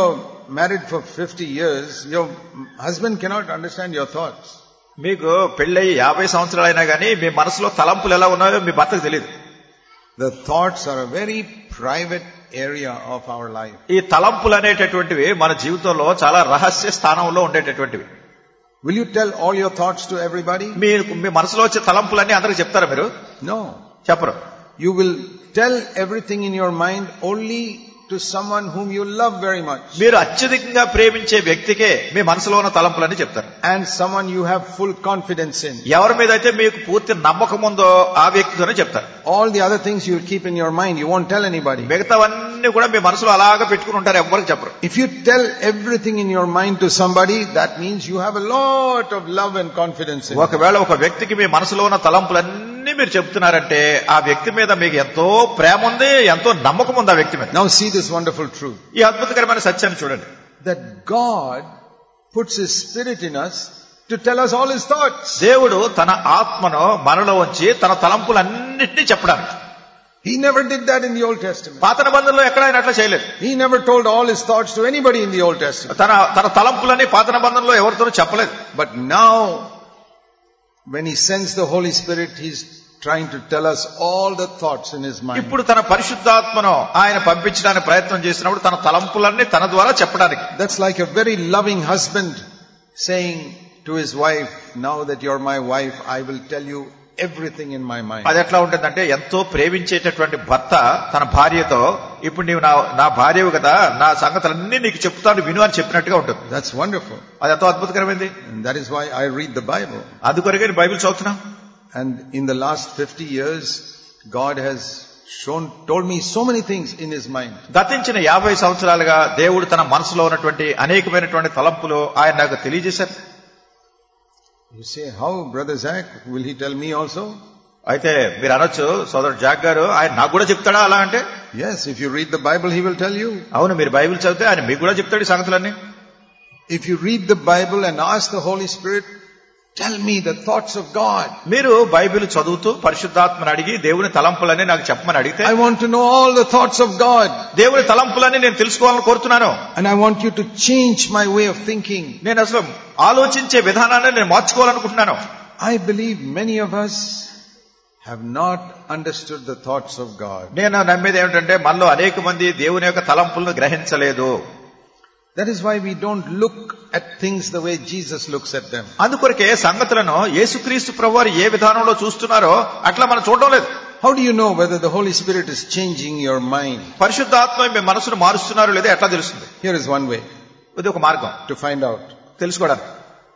married for 50 years, your husband cannot understand your thoughts. మీకు పెళ్ళయి యాభై సంవత్సరాలైనా గానీ మీ మనసులో తలంపులు ఎలా ఉన్నాయో మీ భర్తకు తెలియదు The thoughts are a very private area of our life. ఈ తలంపులు అనేటటువంటివి మన జీవితంలో చాలా రహస్య స్థానంలో ఉండేటటువంటివి Will you tell all your thoughts to everybody? మీరు మీ మనసులో వచ్చే తలంపులన్నీ అందరికి చెప్తారా మీరు No. చెప్పరు You will tell everything in your mind only to someone whom you love very much మీరు అత్యధికంగా ప్రేమించే వ్యక్తికే మీ మనసులో ఉన్న తలంపులన్నీ చెప్తారు and someone you have full confidence in. ఎవరి మీద అయితే మీకు పూర్తి నమ్మకం ఉందో ఆ వ్యక్తితోనే చెప్తారు All the other things you will keep in your mind. You won't tell anybody. మిగతావన్నీ కూడా మీ మనసులో అలాగా పెట్టుకుని ఉంటారు ఎవ్వరికి చెప్పరు If you tell everything in your mind to somebody, that means you have a lot of love and confidence in. ఒకవేళ ఒక వ్యక్తికి మీ మనసులో ఉన్న తలంపులన్నీ మీరు చెప్తున్నారంటే ఆ వ్యక్తి మీద మీకు ఎంతో ప్రేమ ఉంది ఎంతో నమ్మకం ఉంది ఆ వ్యక్తి మీద Now see this wonderful truth. ఈ అద్భుతకరమైన సత్యాన్ని చూడండి That God puts His Spirit in us to tell us all His thoughts. దేవుడు తన ఆత్మను మనలో ఉంచి తన తలంపులన్నింటినీ చెప్పడానికి He never did that in the Old Testament. పాత నిబంధనలో ఎక్కడ ఆయన అట్లా చేయలేదు He never told all His thoughts to anybody in the Old Testament. తన తన తలంపులని పాత నిబంధనలో ఎవరితోనూ చెప్పలేదు But now, when He sends the Holy Spirit, He's trying to tell us all the thoughts in His mind. ఇప్పుడు తన పరిశుద్ధాత్మను ఆయన పంపించడానికి ప్రయత్నం చేసినప్పుడు తన తలంపులన్నీ తన ద్వారా చెప్పడానికి That's like a very loving husband saying to his wife, now that you're my wife, I will tell you everything in my mind. అది ఎట్లా ఉంటుందంటే ఎంతో ప్రేమించేటటువంటి భర్త తన భార్యతో ఇప్పుడు నీవు నా నా భార్యవు కదా నా సంగతులన్నీ నీకు చెప్తాను విను అని చెప్పినట్టుగా ఉంటుంది That's wonderful. అది ఎంతో అద్భుతకరమైంది And that is why I read the Bible. అందుకొరకే నేను బైబిల్ చదువుతున్నా And in the last 50 years, God has shown, told me so many things in his mind. గతించిన యాభై సంవత్సరాలుగా దేవుడు తన మనసులో ఉన్నటువంటి అనేకమైనటువంటి తలంపులు ఆయన నాకు తెలియజేశారు You say, how, Brother Zach, will he tell me also? అయితే మీరు అనొచ్చు సోదరుడు జాక్ గారు ఆయన నాకు కూడా చెప్తాడా అలా అంటే Yes, if you read the Bible, he will tell you. అవును మీరు బైబిల్ చదివితే ఆయన మీకు కూడా చెప్తాడు ఈ సంగతులన్నీ If you read the Bible and ask the Holy Spirit, tell me the thoughts of God. మీరు బైబిల్ చదువుతూ పరిశుద్ధాత్మని అడిగి దేవుని తలంపులన్నీ నాకు చెప్పమని అడిగితే I want to know all the thoughts of God. దేవుని తలంపులన్నీ నేను తెలుసుకోవాలని కోరుతున్నాను And I want you to change my way of thinking. నేను అసలు ఆలోచించే విధానాన్ని నేను మార్చుకోవాలనుకుంటున్నాను I believe many of us have not understood the thoughts of God. నేను నమ్మేది ఏమిటంటే మనలో అనేక మంది దేవుని యొక్క తలంపులను గ్రహించలేదు That is why we don't look at things the way Jesus looks at them. అందుకొరకే సంగతులను యేసుక్రీస్తు ప్రభువారు ఏ విధానంలో చూస్తున్నారో అట్లా మనం చూడడం లేదు How do you know whether the Holy Spirit is changing your mind? పరిశుద్ధాత్మ మీ మనసును మారుస్తున్నారు లేదా ఎట్లా తెలుస్తుంది Here is one way ఇది ఒక మార్గం to find out. తెలుసుకోవడానికి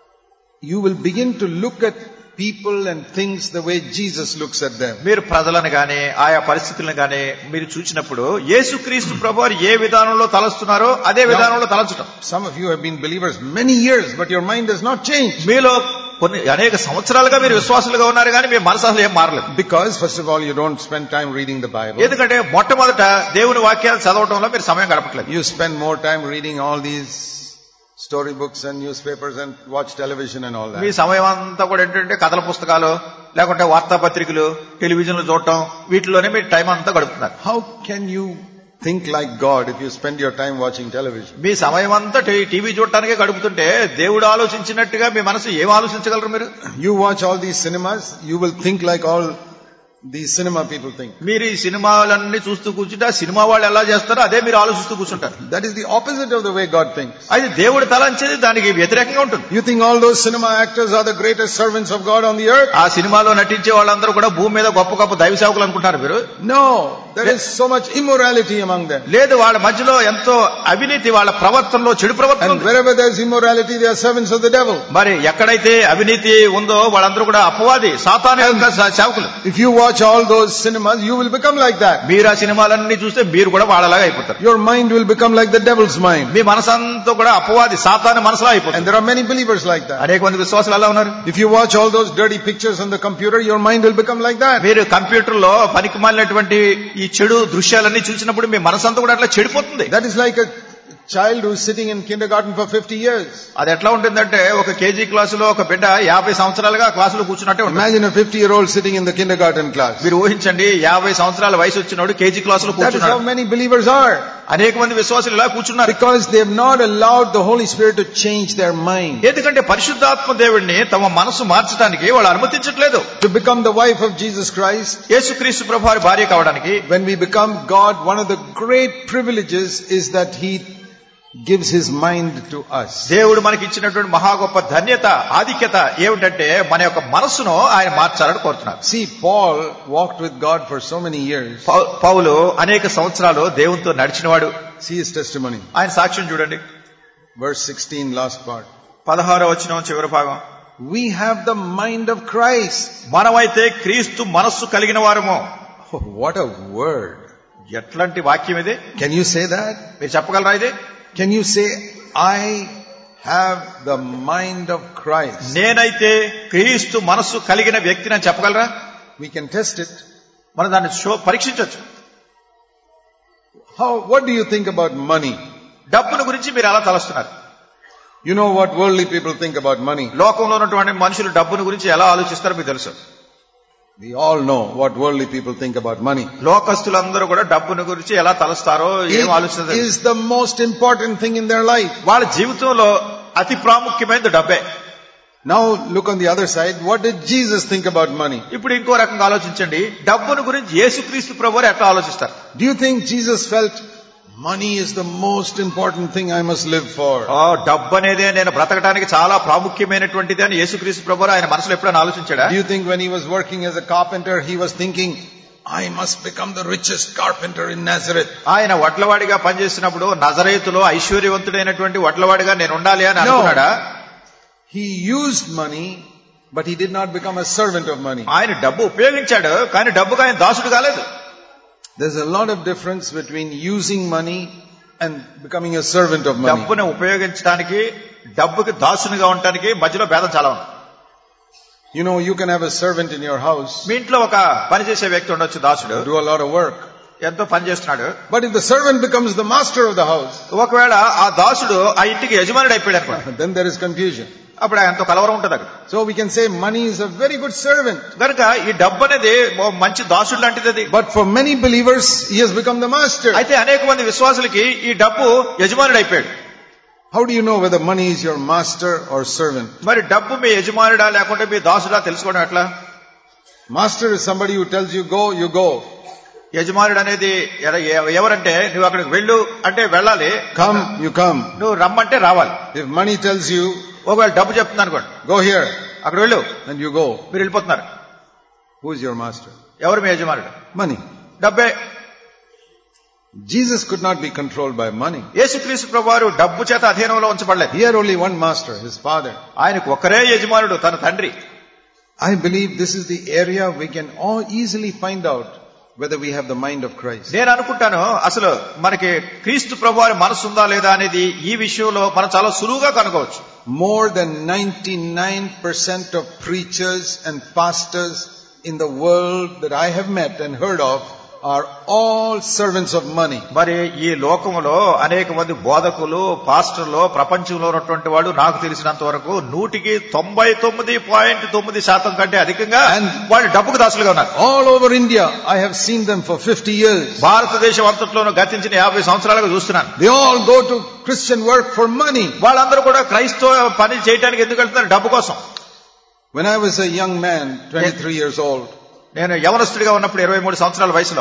You will begin to look at people and things the way Jesus looks at them. మీరు ప్రజలను గాని ఆయా పరిస్థితులను గాని మీరు చూసినప్పుడు యేసుక్రీస్తు ప్రభువారు ఏ విధానంలో తలస్తున్నారో అదే విధానంలో తలచటం Some of you have been believers many years, but your mind has not changed. మీలో కొన్ని అనేక సంవత్సరాలుగా మీరు విశ్వాసులుగా ఉన్నారు కానీ మీ మనసు అసలు ఏం మారలేదు Because, first of all, you don't spend time reading the Bible. ఎందుకంటే మొట్టమొదట దేవుని వాక్యాలు చదవటంలో మీరు సమయం గడపట్లేదు You spend more time reading all these storybooks and newspapers and watch television and all me that. సమయం అంతా కూడా ఏంటంటే కథల పుస్తకాలు లేకుంటే వార్తాపత్రికలు టెలివిజన్లు చూడటం వీటిలోనే మీరు టైం అంతా గడుపుతున్నారు How can you think like God if you spend your time watching television? మీ సమయం అంతా టీ- టీవీ చూడటానికే గడుపుతుంటే దేవుడు ఆలోచించినట్టుగా మీ మనసు ఏం ఆలోచించగలరు మీరు You watch all these cinemas, you will think like all these cinema people think. మీరు ఈ సినిమాలన్నీ చూస్తూ కూర్చుంటే ఆ సినిమా వాళ్ళు ఎలా చేస్తారో అదే మీరు ఆలోచిస్తూ కూర్చుంటారు That is the opposite of the way God thinks. అది దేవుడు తలంచేది దానికి వ్యతిరేకంగా ఉంటుంది You think all those cinema actors are the greatest servants of God on the earth? ఆ సినిమాలో నటించే వాళ్ళందరూ కూడా భూమి మీద గొప్ప గొప్ప దైవ సేవకులు అనుకుంటారు మీరు No, there is so much immorality among them. లేదు వాళ్ళ మధ్యలో ఎంతో అవినీతి వాళ్ళ ప్రవర్తనలో చెడు ప్రవర్తన And ఉంది. wherever there is immorality, they are servants of the devil. మరి ఎక్కడైతే అవినీతి ఉందో వాళ్ళందరూ కూడా అపవాది సాతాను యొక్క స- సేవకులు If you watch all those cinemas, you will become like that. మీరు ఆ సినిమాలన్నీ చూస్తే మీరు కూడా వాళ్ళలాగా అయిపోతారు Your mind will become like the devil's mind. మీ మనసంతా కూడా అపవాది సాతాను మనసులా And అయిపోతుంది there are many believers like that. అనేక మంది విశ్వాసులు అలా ఉన్నారు If you watch all those dirty pictures on the computer, your mind will become like that. మీరు కంప్యూటర్ లో పనికి మాలినటువంటి ఈ చెడు దృశ్యాలన్నీ చూసినప్పుడు మీ మనసంతా కూడా అట్లా చెడిపోతుంది That is like a child who is sitting in kindergarten for 50 years. అది ఎట్లా ఉంటుందంటే ఒక కేజీ క్లాసులో ఒక బిడ్డ యాభై సంవత్సరాలుగా క్లాసులో కూర్చున్నట్టే ఉంటుంది Imagine a 50 year old sitting in the kindergarten class. మీరు ఊహించండి యాభై సంవత్సరాల వయసు వచ్చినోడు కేజీ క్లాసులో That is how కూర్చున్నాడు many believers are. అనేక మంది విశ్వాసులు ఇలా కూర్చున్నారు because they have not allowed the Holy Spirit to change their mind, ఎందుకంటే పరిశుద్ధాత్మ దేవుడిని తమ మనసు మార్చడానికి వాళ్ళు అనుమతించట్లేదు to become the wife of Jesus Christ. యేసుక్రీస్తు ప్రభు వారి భార్య కావడానికి When we become God, one of the great privileges is that He gives His mind to us. దేవుడు మనకి ఇచ్చినటువంటి మహా గొప్ప ధన్యత ఆధిక్యత ఏమిటంటే మన యొక్క మనస్సును ఆయన మార్చాలని కోరుతున్నారు See, Paul walked with God for so many years. పౌ- పౌలు అనేక సంవత్సరాలు దేవునితో నడిచినవాడు See his testimony. ఆయన సాక్ష్యం చూడండి Verse 16, last part. పదహారో వచ్చిన చివరి భాగం We have the mind of Christ. మనమైతే క్రీస్తు మనస్సు కలిగిన వారము Oh, what a word. ఎట్లాంటి వాక్యం ఇది Can you say that? మీరు చెప్పగలరా ఇది Can you say, I have the mind of Christ? నేనైతే క్రీస్తు మనస్సు కలిగిన వ్యక్తిని అని చెప్పగలరా We can test it. మనం దాన్ని షో పరీక్షించవచ్చు How, what do you think about money? డబ్బును గురించి మీరు ఎలా తలస్తున్నారు You know what worldly people think about money. లోకంలో ఉన్నటువంటి మనుషులు డబ్బును గురించి ఎలా ఆలోచిస్తారో మీకు తెలుసు We all know what worldly people think about money. లోకస్తులందరూ కూడా డబ్బును గురించి ఎలా తలస్తారో ఏం ఆలోచిస్తారు It is the most important thing in their life. వాళ్ళ జీవితంలో అతి ప్రాముఖ్యమైనది డబ్బే Now look on the other side. What did Jesus think about money? ఇప్పుడు ఇంకో రకంగా ఆలోచించండి డబ్బును గురించి యేసుక్రీస్తు ప్రభు ఎట్లా ఆలోచిస్తారు Do you think Jesus felt money is the most important thing I must live for? ఆ డబ్బు అనేదే నేను బ్రతకడానికి చాలా ప్రాముఖ్యమైనటువంటిది అని యేసుక్రీస్తు ప్రభు ఆయన మనసులో ఎప్పుడైనా ఆలోచించాడా Do you think when he was working as a carpenter, he was thinking, I must become the richest carpenter in Nazareth? ఆయన వడ్లవాడిగా పనిచేసినప్పుడు నజరేతులో ఐశ్వర్యవంతుడైనటువంటి వడ్లవాడిగా నేను ఉండాలి అని అనుకున్నాడా He used money, but he did not become a servant of money. ఆయన డబ్బు ఉపయోగించాడు కానీ డబ్బుగా ఆయన దాసుడు కాలేదు There's a lot of difference between using money and becoming a servant of money. డబ్బును ఉపయోగించడానికి డబ్బుకి దాసునిగా ఉండటానికి మధ్యలో భేదం చాలా ఉంది You know, you can have a servant in your house, మీ ఇంట్లో ఒక పనిచేసే వ్యక్తి ఉండొచ్చు దాసుడు do a lot of work. ఎంతో పని చేస్తున్నాడు But if the servant becomes the master of the house, ఒకవేళ ఆ దాసుడు ఆ ఇంటికి యజమానుడు అయిపోయాడు అనుకోండి then there is confusion. అప్పుడు ఎంతో కలవరం ఉంటుంది అక్కడ So we can say money is a very good servant. కనుక ఈ డబ్బు అనేది ఓ మంచి దాసుడు లాంటిది అది But for many believers, he has become the master. అయితే అనేక మంది విశ్వాసులకి ఈ డబ్బు యజమానుడు అయిపోయాడు How do you know whether money is your master or servant? మరి డబ్బు మీ యజమానుడా లేకుంటే మీ దాసుడా తెలుసుకోవడం ఎట్లా Master is somebody who tells you go, you go. యజమానుడు అనేది ఎర- ఎ- ఎవరంటే నువ్వు అక్కడికి వెళ్ళు అంటే వెళ్ళాలి Come, you come. నువ్వు రమ్మంటే రావాలి If money tells you, ఒకవేళ డబ్బు చెప్తుంది అనుకోండి go here, అక్కడ వెళ్ళు then you go. మీరు వెళ్ళిపోతున్నారు Who is your master? ఎవరు మీ యజమానుడు Money. డబ్బే Jesus could not be controlled by money. యేసుక్రీస్తు ప్రభు వారు డబ్బు చేత అధీనంలో ఉంచబడలేదు He had only one master, his father. ఆయనకు ఒకరే యజమానుడు తన తండ్రి I believe this is the area we can all easily find out whether we have the mind of Christ. నేను అనుకుంటాను అసలు మనకి క్రీస్తు ప్రభు వారి మనసు ఉందా లేదా అనేది ఈ విషయంలో మనం చాలా సులువుగా కనుకోవచ్చు More than 99% of preachers and pastors in the world that I have met and heard of are all servants of money. మరి ఈ లోకములో అనేక మంది బోధకులు పాస్టర్లు ప్రపంచంలో ఉన్నటువంటి వాళ్ళు నాకు తెలిసినంత వరకు నూటికి తొంభై తొమ్మిది పాయింట్ తొమ్మిది శాతం కంటే అధికంగా And- వాళ్ళు డబ్బుకు దాసులుగా ఉన్నారు All over India, I have seen them for 50 years. భారతదేశం అంతట్లోనూ గతించిన యాభై సంవత్సరాలుగా చూస్తున్నాను They all go to Christian work for money. వాళ్ళందరూ కూడా క్రైస్తవ పని చేయడానికి ఎందుకు వెళ్తున్నారు డబ్బు కోసం When I was a young man, 23 years old, నేను యవనస్తుడిగా ఉన్నప్పుడు ఇరవై మూడు సంవత్సరాల వయసులో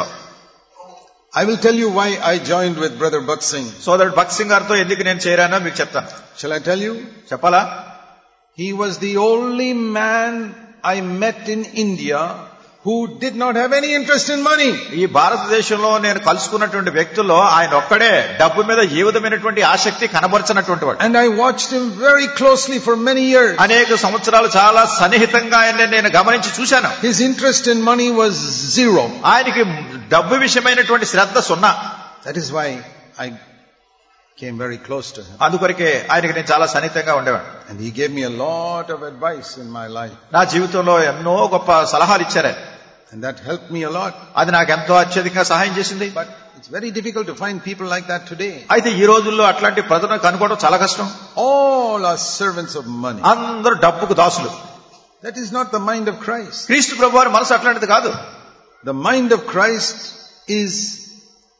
I will tell you why I joined with Brother Buck Singh. సోదరుడు భక్త్ సింగ్ గారితో ఎందుకు నేను చేరానో మీకు చెప్తాను Shall I tell you? చెప్పాలా He was the only man I met in India who did not have any interest in money. ఈ భారతదేశంలో నేను కలుసుకున్నటువంటి వ్యక్తుల్లో ఆయన ఒక్కడే డబ్బు మీద ఏ విధమైనటువంటి ఆసక్తి కనబరచినటువంటి వాడు And I watched him very closely for many years. అనేక సంవత్సరాలు చాలా సన్నిహితంగా ఆయన నేను గమనించి చూశాను His interest in money was zero. ఆయనకి డబ్బు విషయమైనటువంటి శ్రద్ధ సున్నా That is why I came very close to him. అందుకొరకే ఆయనకి నేను చాలా సన్నిహితంగా ఉండేవాడు And he gave me a lot of advice in my life. నా జీవితంలో ఎన్నో గొప్ప సలహాలు ఇచ్చారు ఆయన. And that helped me a lot. అది నాకు ఎంతో అత్యధికంగా సహాయం చేసింది But it's very difficult to find people like that today. అయితే ఈ రోజుల్లో అట్లాంటి ప్రజలను కనుక్కోవడం చాలా కష్టం All are servants of money. అందరూ డబ్బుకు దాసులు That is not the mind of Christ. క్రీస్తు ప్రభు వారి మనసు అట్లాంటిది కాదు The mind of Christ is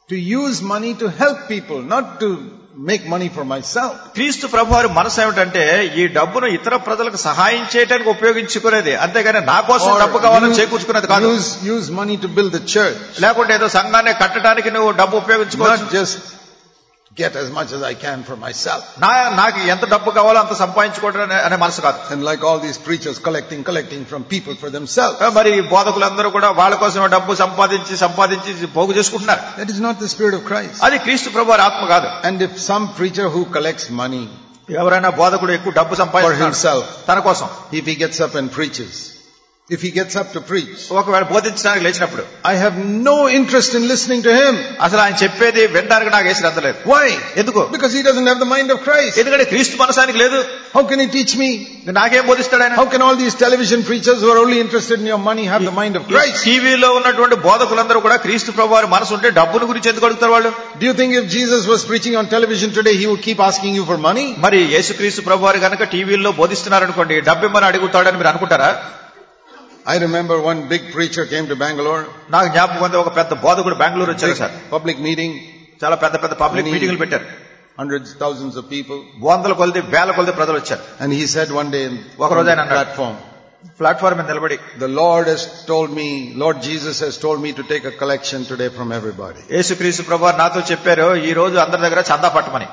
to use money to help people, not to make money for myself. క్రీస్తు ప్రభు వారి మనసు ఏమిటంటే ఈ డబ్బును ఇతర ప్రజలకు సహాయం చేయడానికి ఉపయోగించుకునేది అంతేగాని నా కోసం డబ్బు కావాలని use, చేకూర్చుకునేది కాదు use, use money to build the church. లేకుంటే ఏదో సంఘాన్ని కట్టడానికి నువ్వు డబ్బు ఉపయోగించుకోవచ్చు Not just get as much as I can for myself. నా నాకు ఎంత డబ్బు కావాలో అంత సంపాదించుకోవడం అనే- అనే మనసు కాదు And like all these preachers collecting, collecting from people for themselves. మరి ఈ బోధకులందరూ కూడా వాళ్ళ కోసం డబ్బు సంపాదించి సంపాదించి పోగు చేసుకుంటున్నారు That is not the spirit of Christ. అది క్రీస్తు ప్రభు వారి ఆత్మ కాదు And if some preacher who collects money ఎవరైనా బోధకుడు ఎక్కువ డబ్బు for సంపాదించాడు himself, తన కోసం if he gets up and preaches, if he gets up to preach, ఒకవేళ బోధించడానికి లేచినప్పుడు I have no interest in listening to him. అసలు ఆయన చెప్పేది వినడానికి నాకు ఏ శ్రద్ధ లేదు Why? ఎందుకు Because he doesn't have the mind of Christ. ఎందుకంటే క్రీస్తు మనసానికి లేదు How can he teach me? నాకేం బోధిస్తాడు ఆయన How can all these television preachers who are only interested in your money have the mind of Christ? టీవీలో ఉన్నటువంటి బోధకులందరూ కూడా క్రీస్తు ప్రభు వారి మనసు ఉంటే డబ్బును గురించి ఎందుకు అడుగుతారు వాళ్ళు Do you think if Jesus was preaching on television today, he would keep asking you for money? మరి యేసుక్రీస్తు ప్రభు వారు కనుక టీవీల్లో బోధిస్తున్నారనుకోండి డబ్బు ఇమ్మని అడుగుతాడని మీరు అనుకుంటారా I remember one big preacher came to Bangalore, నాకు జ్ఞాపకం ఉంది ఒక పెద్ద బోధకుడు బెంగళూరు వచ్చారు big సార్ public meeting, చాలా పెద్ద పెద్ద పబ్లిక్ Many- మీటింగ్లు పెట్టారు hundreds, thousands of people. వందల కొలది వేల కొలది ప్రజలు వచ్చారు And he said one day ఒక on రోజు the ఆయన అన్నాడు. platform, ప్లాట్ఫామ్ మీద నిలబడి the Lord has told me, Lord Jesus has told me to take a collection today from everybody. యేసుక్రీస్తు ప్రభు వారు నాతో చెప్పారు ఈ రోజు అందరి దగ్గర చందా పట్టమని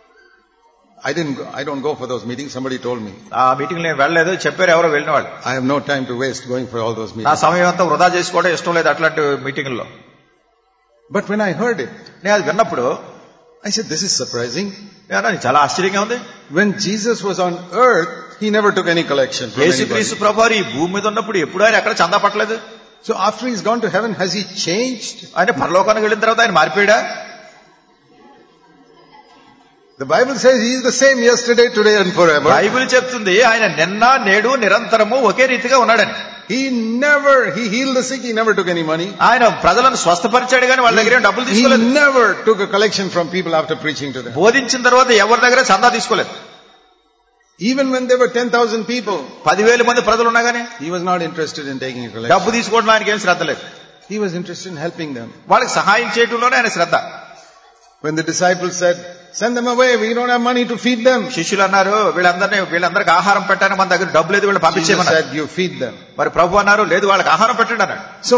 I didn't go, I don't go for those meetings, somebody told me. ఆ మీటింగ్ నేను వెళ్ళలేదు చెప్పారు ఎవరో వెళ్ళిన వాళ్ళు I have no time to waste going for all those నా meetings. సమయం అంతా వృధా చేసుకోవడం ఇష్టం లేదు అట్లాంటి మీటింగ్లో But when I heard it, నేను అది విన్నప్పుడు I said, this is surprising. నేను అన్నాను, చాలా ఆశ్చర్యంగా ఉంది When Jesus was on earth, he never took any collection from యేసుక్రీస్తు anybody. ప్రభు వారు ఈ భూమి మీద ఉన్నప్పుడు ఎప్పుడు ఆయన ఎక్కడ చందా పట్టలేదు So after he's gone to heaven, has he changed? ఆయన పరలోకానికి వెళ్ళిన తర్వాత ఆయన మారిపోయాడా The Bible says he is the same yesterday, today and forever. Bible చెప్తుంది ఆయన నిన్న నేడు నిరంతరము ఒకే రీతిగా ఉన్నాడని He never, he healed the sick, he never took any money. ఆయన ప్రజలను స్వస్థపరిచాడు కానీ వాళ్ళ దగ్గర ఏం డబ్బులు He తీసుకోలేదు never took a collection from people after preaching to them. బోధించిన తర్వాత ఎవరి దగ్గర చందా తీసుకోలేదు Even when there were 10,000 people, పదివేల మంది ప్రజలు ఉన్నా గానీ he was not interested in taking a collection. డబ్బు తీసుకోవడం ఆయనకి ఏం శ్రద్ధ లేదు He was interested in helping them. వాళ్ళకి సహాయం చేయడంలోనే ఆయన శ్రద్ధ When the disciples said, send them away, we don't have money to feed them. శిష్యులు అన్నారు వీళ్ళందరినీ వీళ్ళందరికీ ఆహారం పెట్టడానికి మన దగ్గర డబ్బు లేదు వీళ్ళు Jesus పంపించేమన్నారు said, you feed them. మరి ప్రభు అన్నారు లేదు వాళ్ళకి ఆహారం పెట్టండి అన్నాడు So,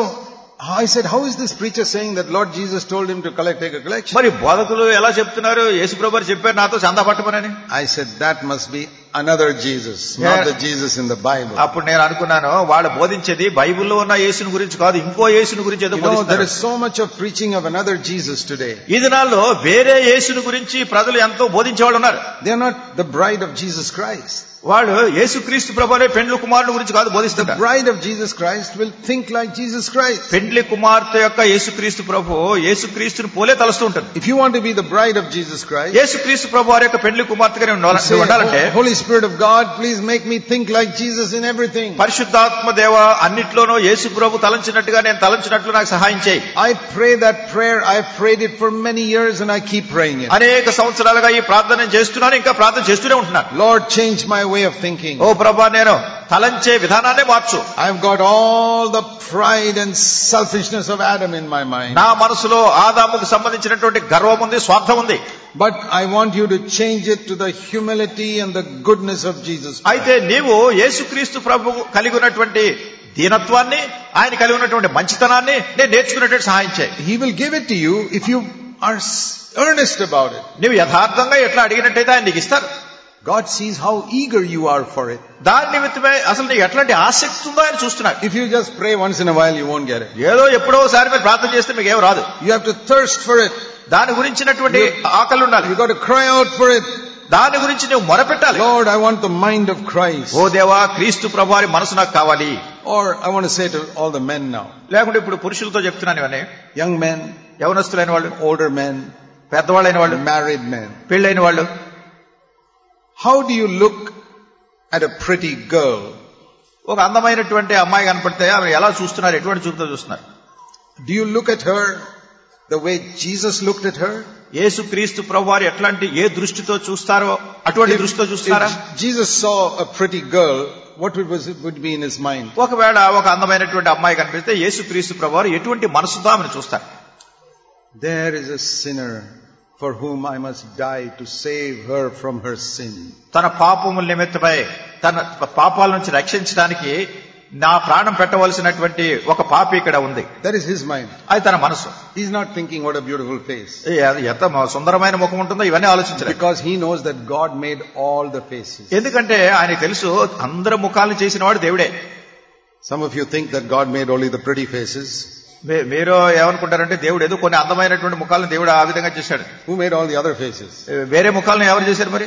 I said, how is this preacher saying that Lord Jesus told him to collect, take a collection? మరి బోధకులు ఎలా చెప్తున్నారు యేసు ప్రభు వారు చెప్పారు నాతో చందా పట్టమని I said, that must be another Jesus, Yeah. not the Jesus in the Bible. అప్పుడు నేను అనుకున్నాను వాళ్ళు బోధించేది బైబిల్లో ఉన్న యేసుని గురించి కాదు ఇంకో యేసుని గురించి ఏదో You know, there బోధిస్తారు is so much of preaching of another Jesus today. ఈ దినాల్లో వేరే యేసుని గురించి ప్రజలు ఎంతో బోధించే వాళ్ళు ఉన్నారు They are not the bride of Jesus Christ. వాళ్ళు యేసుక్రీస్తు ప్రభు అనే పెండ్లి కుమారుని గురించి కాదు The బోధిస్తుంటారు bride of Jesus Christ will think like Jesus Christ. పెండ్లి కుమార్తె యొక్క యేసుక్రీస్తు ప్రభు యేసుక్రీస్తుని పోలే తలుస్తూ ఉంటుంది If you want to be the bride of Jesus Christ, యేసుక్రీస్తు ప్రభు వారి యొక్క పెండ్లి కుమార్తెగా నేను ఉండాల- say, నేను ఉండాలంటే "Oh, Holy Spirit of God, please make me think like Jesus in everything. పరిశుద్ధాత్మ దేవ అన్నిట్లోనూ యేసు ప్రభు తలంచినట్టుగా నేను తలంచినట్లు నాకు సహాయం చేయి I pray that prayer. I've prayed it for many years and I keep praying it. అనేక సంవత్సరాలుగా ఈ ప్రార్థన నేను చేస్తున్నాను ఇంకా ప్రార్థన చేస్తూనే ఉంటున్నాను Lord, change my way of thinking. ఓ ప్రభా నేను తలంచే విధానాన్ని మార్చు I've got all the pride and selfishness of Adam in my mind. నా మనసులో ఆదాముకు సంబంధించినటువంటి గర్వం ఉంది స్వార్థం ఉంది But I want you to change it to the humility and the goodness of Jesus. Christ. అయితే నీవు యేసుక్రీస్తు ప్రభు కలిగి ఉన్నటువంటి దీనత్వాన్ని ఆయన కలిగి ఉన్నటువంటి మంచితనాన్ని నేను నేర్చుకునేటువంటి సహాయం చేయి He will give it to you if you are s- earnest about it. నువ్వు యథార్థంగా ఎట్లా అడిగినట్టయితే ఆయన నీకు ఇస్తారు God sees how eager you are for it. దాని నిమిత్తమే అసలు నీకు ఎట్లాంటి ఆసక్తి ఉందో ఆయన చూస్తున్నాడు If you just pray once in a while, you won't get it. ఏదో ఎప్పుడో ఒకసారి మీరు ప్రార్థన చేస్తే మీకు ఏం రాదు You have to thirst for it. దాని గురించినటువంటి ఆకలి ఉండాలి You got to cry out for it. దాని గురించి నువ్వు మొరపెట్టాలి Lord, I want the mind of Christ. ఓ దేవా క్రీస్తు ప్రభువారి మనసు నాకు కావాలి Or I want to say to all the men now, లేకుంటే ఇప్పుడు పురుషులతో చెప్తున్నాను ఇవన్నీ young men, యవనస్తులైన వాళ్ళు older men, పెద్దవాళ్ళైన వాళ్ళు married men. పెళ్ళైన వాళ్ళు How do you look at a pretty girl? ఒక అందమైనటువంటి అమ్మాయి కనపడితే ఆమె ఎలా చూస్తున్నారు ఎటువంటి చూపుతో చూస్తున్నారు Do you look at her the way Jesus looked at her? యేసు క్రీస్తు ప్రభువారు ఎట్లాంటి ఏ దృష్టితో చూస్తారో అటువంటి దృష్టితో చూస్తారా If Jesus saw a pretty girl, what would, was, would be in his mind? ఒకవేళ ఒక అందమైనటువంటి అమ్మాయి కనిపిస్తే యేసు క్రీస్తు ప్రభువారు ఎటువంటి మనసుతో ఆమెను చూస్తారు There is a sinner for whom I must die to save her from her sin. తన పాపముల నిమిత్తమై తన పాపాల నుంచి రక్షించడానికి నా ప్రాణం పెట్టవలసినటువంటి ఒక పాపి ఇక్కడ ఉంది That is his mind. అది తన మనసు He's not thinking what a beautiful face. ఏ, అది ఎంత మ- సుందరమైన ముఖం ఉంటుందో ఇవన్నీ ఆలోచించలేదు Because he knows that God made all the faces. ఎందుకంటే ఆయనకు తెలుసు అందరి ముఖాలను చేసిన వాడు దేవుడే Some of you think that God made only the pretty faces. మీ- మీరు ఏమనుకుంటారంటే దేవుడు ఏదో కొన్ని అందమైనటువంటి ముఖాలను దేవుడు ఆ విధంగా చేశాడు Who made all the other faces? ఏ, వేరే ముఖాలను ఎవరు చేశారు మరి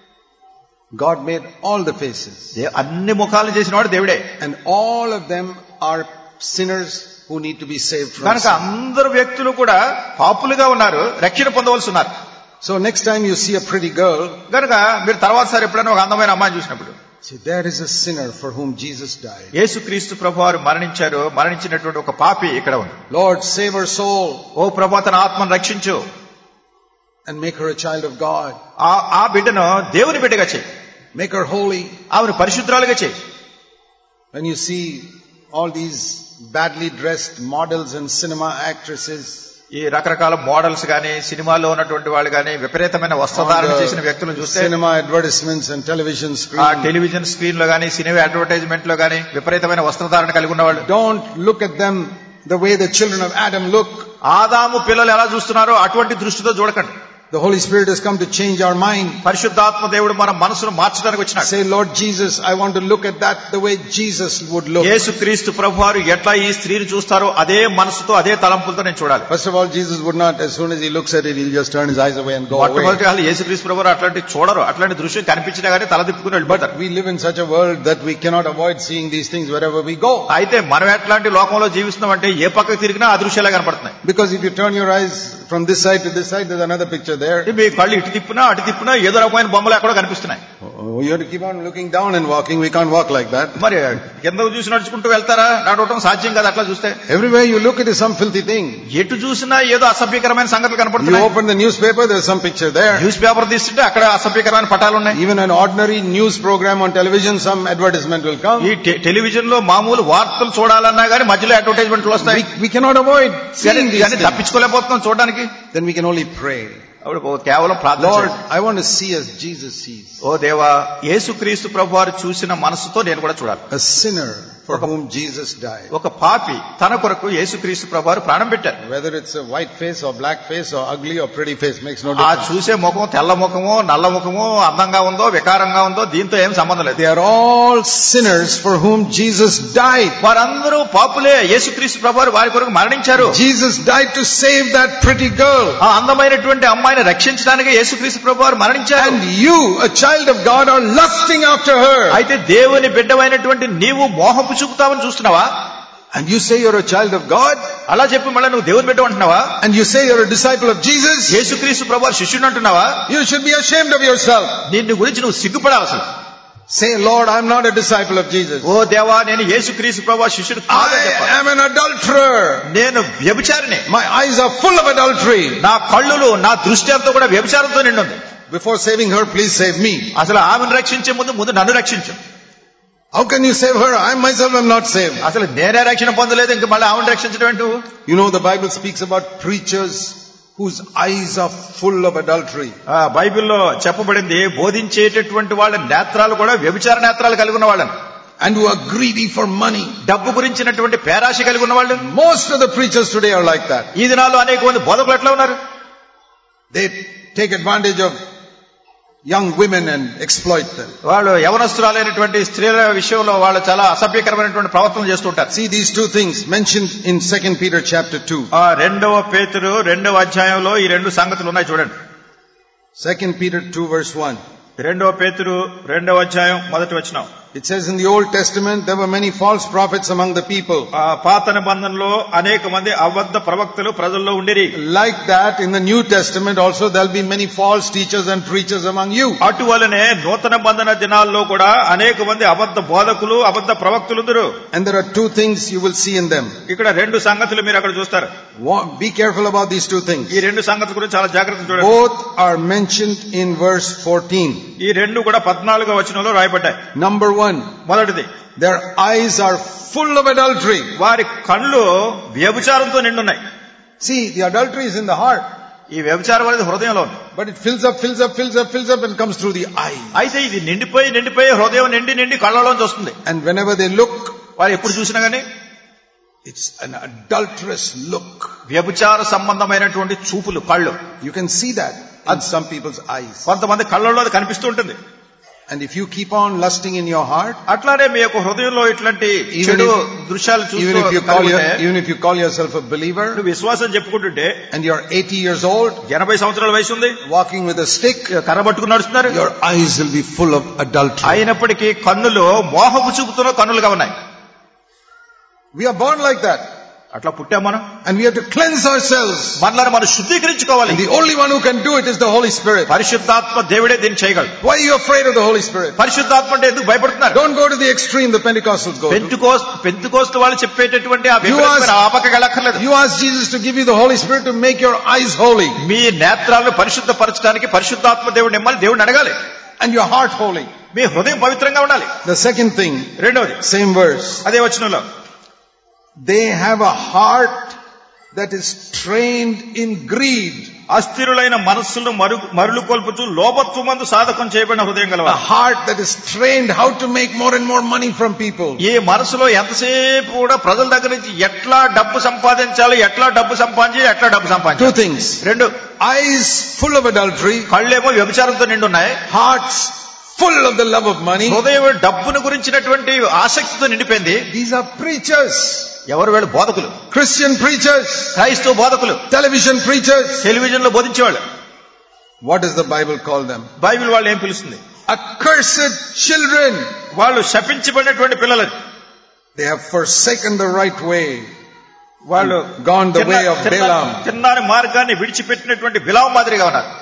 God made all the faces. దే- అన్ని ముఖాలను చేసిన వాడు దేవుడే And all of them are sinners who need to be saved from కనుక sin. అందరు వ్యక్తులు కూడా పాపులుగా ఉన్నారు రక్షణ పొందవలసి ఉన్నారు So next time you see a pretty girl, కనుక మీరు తర్వాత సారి ఎప్పుడైనా ఒక అందమైన అమ్మాయిని చూసినప్పుడు see there is a sinner for whom Jesus died. యేసుక్రీస్తు ప్రభు వారు మరణించారు మరణించినటువంటి ఒక పాపి ఇక్కడ ఉంది Lord, save her soul ఓ ప్రభు తన ఆత్మను రక్షించు and make her a child of God. ఆ ఆ బిడ్డను దేవుని బిడ్డగా చేయి Make her holy. ఆమెను పరిశుద్ధాలుగా చేయి When you see all these badly dressed models and cinema actresses, ఈ రకరకాల మోడల్స్ గాని సినిమాల్లో ఉన్నటువంటి వాళ్ళు గాని విపరీతమైన on వస్త్రధారణ చేసిన the వ్యక్తులను చూస్తే cinema advertisements and television ఆ screen, టెలివిజన్ స్క్రీన్ లో గాని సినిమా అడ్వర్టైజ్మెంట్ లో గాని విపరీతమైన వస్త్రధారణ కలిగి ఉన్నవాళ్ళు don't look at them the way the children of Adam look. ఆదాము పిల్లలు ఎలా చూస్తున్నారో అటువంటి దృష్టితో చూడకండి The Holy Spirit has come to change our mind. పరిశుద్ధాత్మ దేవుడు మన మనసును మార్చడానికి వచ్చినాడు Say, Lord Jesus, I want to look at that the way Jesus would look. యేసుక్రీస్తు ప్రభు వారు ఎట్లా ఈ స్త్రీని చూస్తారో అదే మనసుతో అదే తలంపులతో నేను చూడాలి First of all, Jesus would not, as soon as he looks at it, he'll just turn his eyes away and go away. మొట్టమొదటి అసలు యేసుక్రీస్తు ప్రభు వారు అట్లాంటి చూడరు అట్లాంటి దృశ్యం కనిపించినా గానీ తల తిప్పుకుని వెళ్ళిపోతారు We live in such a world that we cannot avoid seeing these things wherever we go. అయితే మనం ఎట్లాంటి లోకంలో జీవిస్తున్నాం అంటే ఏ పక్కకు తిరిగినా ఆ దృశ్యాలే కనపడుతున్నాయి Because if you turn your eyes from this side to this side, there's another picture there. మీ కళ్ళు ఇటు తిప్పినా అటు తిప్పినా ఏదో రకమైన బొమ్మలు ఎక్కడో కనిపిస్తున్నాయి Oh, you have to keep on looking down and walking. We can't walk like that. మరి కిందకు చూసి నడుచుకుంటూ వెళ్తారా నడవటం సాధ్యం కాదు అట్లా చూస్తే Everywhere you look, it is some filthy thing. ఎటు చూసినా ఏదో అసభ్యకరమైన సంగతులు You కనపడుతున్నాయి open the newspaper, there's some picture there. News paper తీస్తుంటే అక్కడ అసభ్యకరమైన పటాలు ఉన్నాయి Even an ordinary news program on television, some advertisement will come. ఈ టె- టెలివిజన్ లో మామూలు వార్తలు చూడాలన్నా గానీ మధ్యలో అడ్వర్టైజ్మెంట్లు వస్తాయి We, we cannot avoid కానీ seeing these కానీ things. తప్పించుకోలేకపోతున్నాం చూడడానికి Then we can only pray. అప్పుడు ఓ కేవలం ప్రార్థన Lord, చేయండి. I want to see as Jesus sees. ఓ దేవా యేసుక్రీస్తు ప్రభు వారు చూసిన మనసుతో నేను కూడా చూడాలి A sinner for whom Jesus died. ఒక పాపి తన కొరకు యేసుక్రీస్తు ప్రభు వారు ప్రాణం పెట్టారు Whether it's a white face or black face or ugly or pretty face makes no ఆ difference. చూసే ముఖం తెల్ల ముఖమో నల్ల ముఖమో అందంగా ఉందో వికారంగా ఉందో దీంతో ఏం సంబంధం లేదు They are all sinners for whom Jesus died. వారందరూ పాపులే యేసుక్రీస్తు ప్రభు వారు వారి కొరకు మరణించారు Jesus died to save that pretty girl. ఆ అందమైనటువంటి అమ్మాయిని రక్షించడానికి యేసుక్రీస్తు ప్రభు వారు మరణించారు And you, a child of God, are lusting after her. అయితే దేవుని బిడ్డమైనటువంటి నీవు మోహపు చూపుతావని చూస్తున్నావా And you say you're a child of God? అలా చెప్పి మళ్ళీ నువ్వు దేవుని బిడ్డ అంటున్నావా And you say you're a disciple of Jesus? యేసుక్రీస్తు ప్రభు వారు శిష్యుడు అంటున్నావా You should be ashamed of yourself. దీని గురించి నువ్వు సిగ్గుపడాలి అసలు Say, Lord, I'm not a disciple of Jesus. ఓ దేవా నేను యేసుక్రీస్తు ప్రభు వారి శిష్యుడు కాదని I చెప్పాలి. am an adulterer. నేను వ్యభిచారిని My eyes are full of adultery. నా కళ్ళులు నా దృష్టి అంతా కూడా వ్యభిచారంతో నిండి ఉంది Before saving her, please save me. అసలు ఆమెను రక్షించే ముందు ముందు నన్ను రక్షించు How can you save her? I myself am not saved. అసలు నేనే రక్షణ పొందలేదు ఇంక మళ్ళీ ఆమెను రక్షించడం ఏంటి నువ్వు? You know, the Bible speaks about preachers whose eyes are full of adultery. ఆ బైబిల్లో చెప్పబడింది బోధించేటటువంటి వాళ్ళ నేత్రాలు కూడా వ్యభిచార నేత్రాలు కలిగి ఉన్న వాళ్ళని And who are greedy for money. డబ్బు గురించినటువంటి పేరాశ కలిగి ఉన్న వాళ్ళు Most of the preachers today are like that. ఈ దినాల్లో అనేక మంది బోధకులు ఎట్లా ఉన్నారు They take advantage of young women and exploit them. వాళ్ళు యవనస్తురాలైనటువంటి స్త్రీల విషయంలో వాళ్ళు చాలా అసభ్యకరమైనటువంటి ప్రవర్తన చేస్తుంటారు See these two things mentioned in 2 Peter chapter 2. ఆ రెండవ పేతురు రెండవ అధ్యాయంలో ఈ రెండు సంగతులు ఉన్నాయి చూడండి 2 Peter 2 verse 1. రెండవ పేతురు రెండవ అధ్యాయం మొదటి వచనం It says in the Old Testament there were many false prophets among the people. ఆ పాత నిబంధనలో అనేక మంది అబద్ధ ప్రవక్తలు ప్రజల్లో ఉండిరి Like that in the New Testament also there'll be many false teachers and preachers among you. అటువలనే నూతన బంధన దినాల్లో కూడా అనేక మంది అబద్ధ బోధకులు అబద్ధ ప్రవక్తులుందరు And there are two things you will see in them. ఇక్కడ రెండు సంగతులు మీరు అక్కడ చూస్తారు Wa- Be careful about these two ఈ things. రెండు సంగతులు గురించి చాలా జాగ్రత్త చూడండి Both are mentioned in verse 14. ఈ రెండు కూడా పద్నాలుగో వచనంలో రాయబడ్డాయి Number one, మొదటిది their eyes are full of adultery. వారి కళ్ళు వ్యభిచారంతో నిండున్నాయి See, the adultery is in the heart, ఈ వ్యభిచారం అనేది హృదయంలో ఉంది but it fills up, fills up, fills up, fills up and comes through the eye. అయితే ఇది నిండిపోయి నిండిపోయి హృదయం నిండి నిండి కళ్ళలోంచి వస్తుంది And whenever they look, వారు ఎప్పుడు చూసినా గానీ it's an adulterous look. వ్యభిచార సంబంధమైనటువంటి చూపులు కళ్ళు You can see that in some people's eyes. కొంతమంది కళ్ళల్లో అది కనిపిస్తూ ఉంటుంది And if you keep on lusting in your heart, అట్లానే మీ యొక్క హృదయంలో ఇట్లాంటి Even చెడు if- దృశ్యాలు even if you చూస్తూ call your, కలిగితే, even if you call yourself a believer నువ్వు విశ్వాసం చెప్పుకుంటుంటే and you're 80 years old, ఎనభై సంవత్సరాల వయసు ఉంది walking with a stick, కర్ర పట్టుకుని నడుస్తున్నారు your eyes will be full of adultery. అయినప్పటికీ కన్నులు మోహపు చూపుతున్న కన్నులుగా ఉన్నాయి We are born like that. అట్లా పుట్టాం మనం And we have to cleanse ourselves. మనల్ని మనం శుద్ధీకరించుకోవాలి And the only one who can do it is the Holy Spirit. పరిశుద్ధాత్మ దేవుడే దీన్ని చేయగలడు Why are you afraid of the Holy Spirit? పరిశుద్ధాత్మ అంటే ఎందుకు భయపడుతున్నారు Don't go to the extreme the Pentecostals go to. పెంతుకోస్ పెంతుకోస్తు వాళ్ళు చెప్పేటటువంటి ఆ You విపరీతమైన ask- ఆ పక్కకి వెళ్ళక్కర్లేదు You ask Jesus to give you the Holy Spirit to make your eyes holy మీ నేత్రాలను పరిశుద్ధపరచడానికి పరిశుద్ధాత్మ దేవుడు నిమ్మని దేవుడిని అడగాలి and your heart holy. మీ హృదయం పవిత్రంగా ఉండాలి The second thing, రెండవది same verse. అదే వచనంలో They have a heart that is trained in greed. అస్థిరులైన మనస్సులను మరు మరులు కొల్పుతూ లోపత్వమందు సాధకం చేయబడిన హృదయం A గలవారు heart that is trained how to make more and more money from people. ఈ మనసులో ఎంతసేపు కూడా ప్రజల దగ్గర నుంచి ఎట్లా డబ్బు సంపాదించాలి ఎట్లా డబ్బు సంపాదించి ఎట్లా డబ్బు Two సంపాదించాలి things. రెండు Eyes full of adultery, కళ్ళేమో వ్యభిచారంతో నిండున్నాయి hearts full of the love of money. హృదయం డబ్బును గురించినటువంటి ఆసక్తితో నిండిపోయింది These are preachers, ఎవరు వీళ్ళు బోధకులు Christian preachers, క్రైస్తవ బోధకులు television preachers. టెలివిజన్ లో బోధించేవాళ్ళు What does the Bible call them? Bible వాళ్ళు ఏం పిలుస్తుంది Accursed children. వాళ్ళు శపించబడినటువంటి పిల్లలు They have forsaken the right way. వాళ్ళు Gone the తిన్న- way of తిన్న- Balaam. తిన్నాని మార్గాన్ని విడిచిపెట్టినటువంటి బిలాం మాదిరిగా ఉన్నారు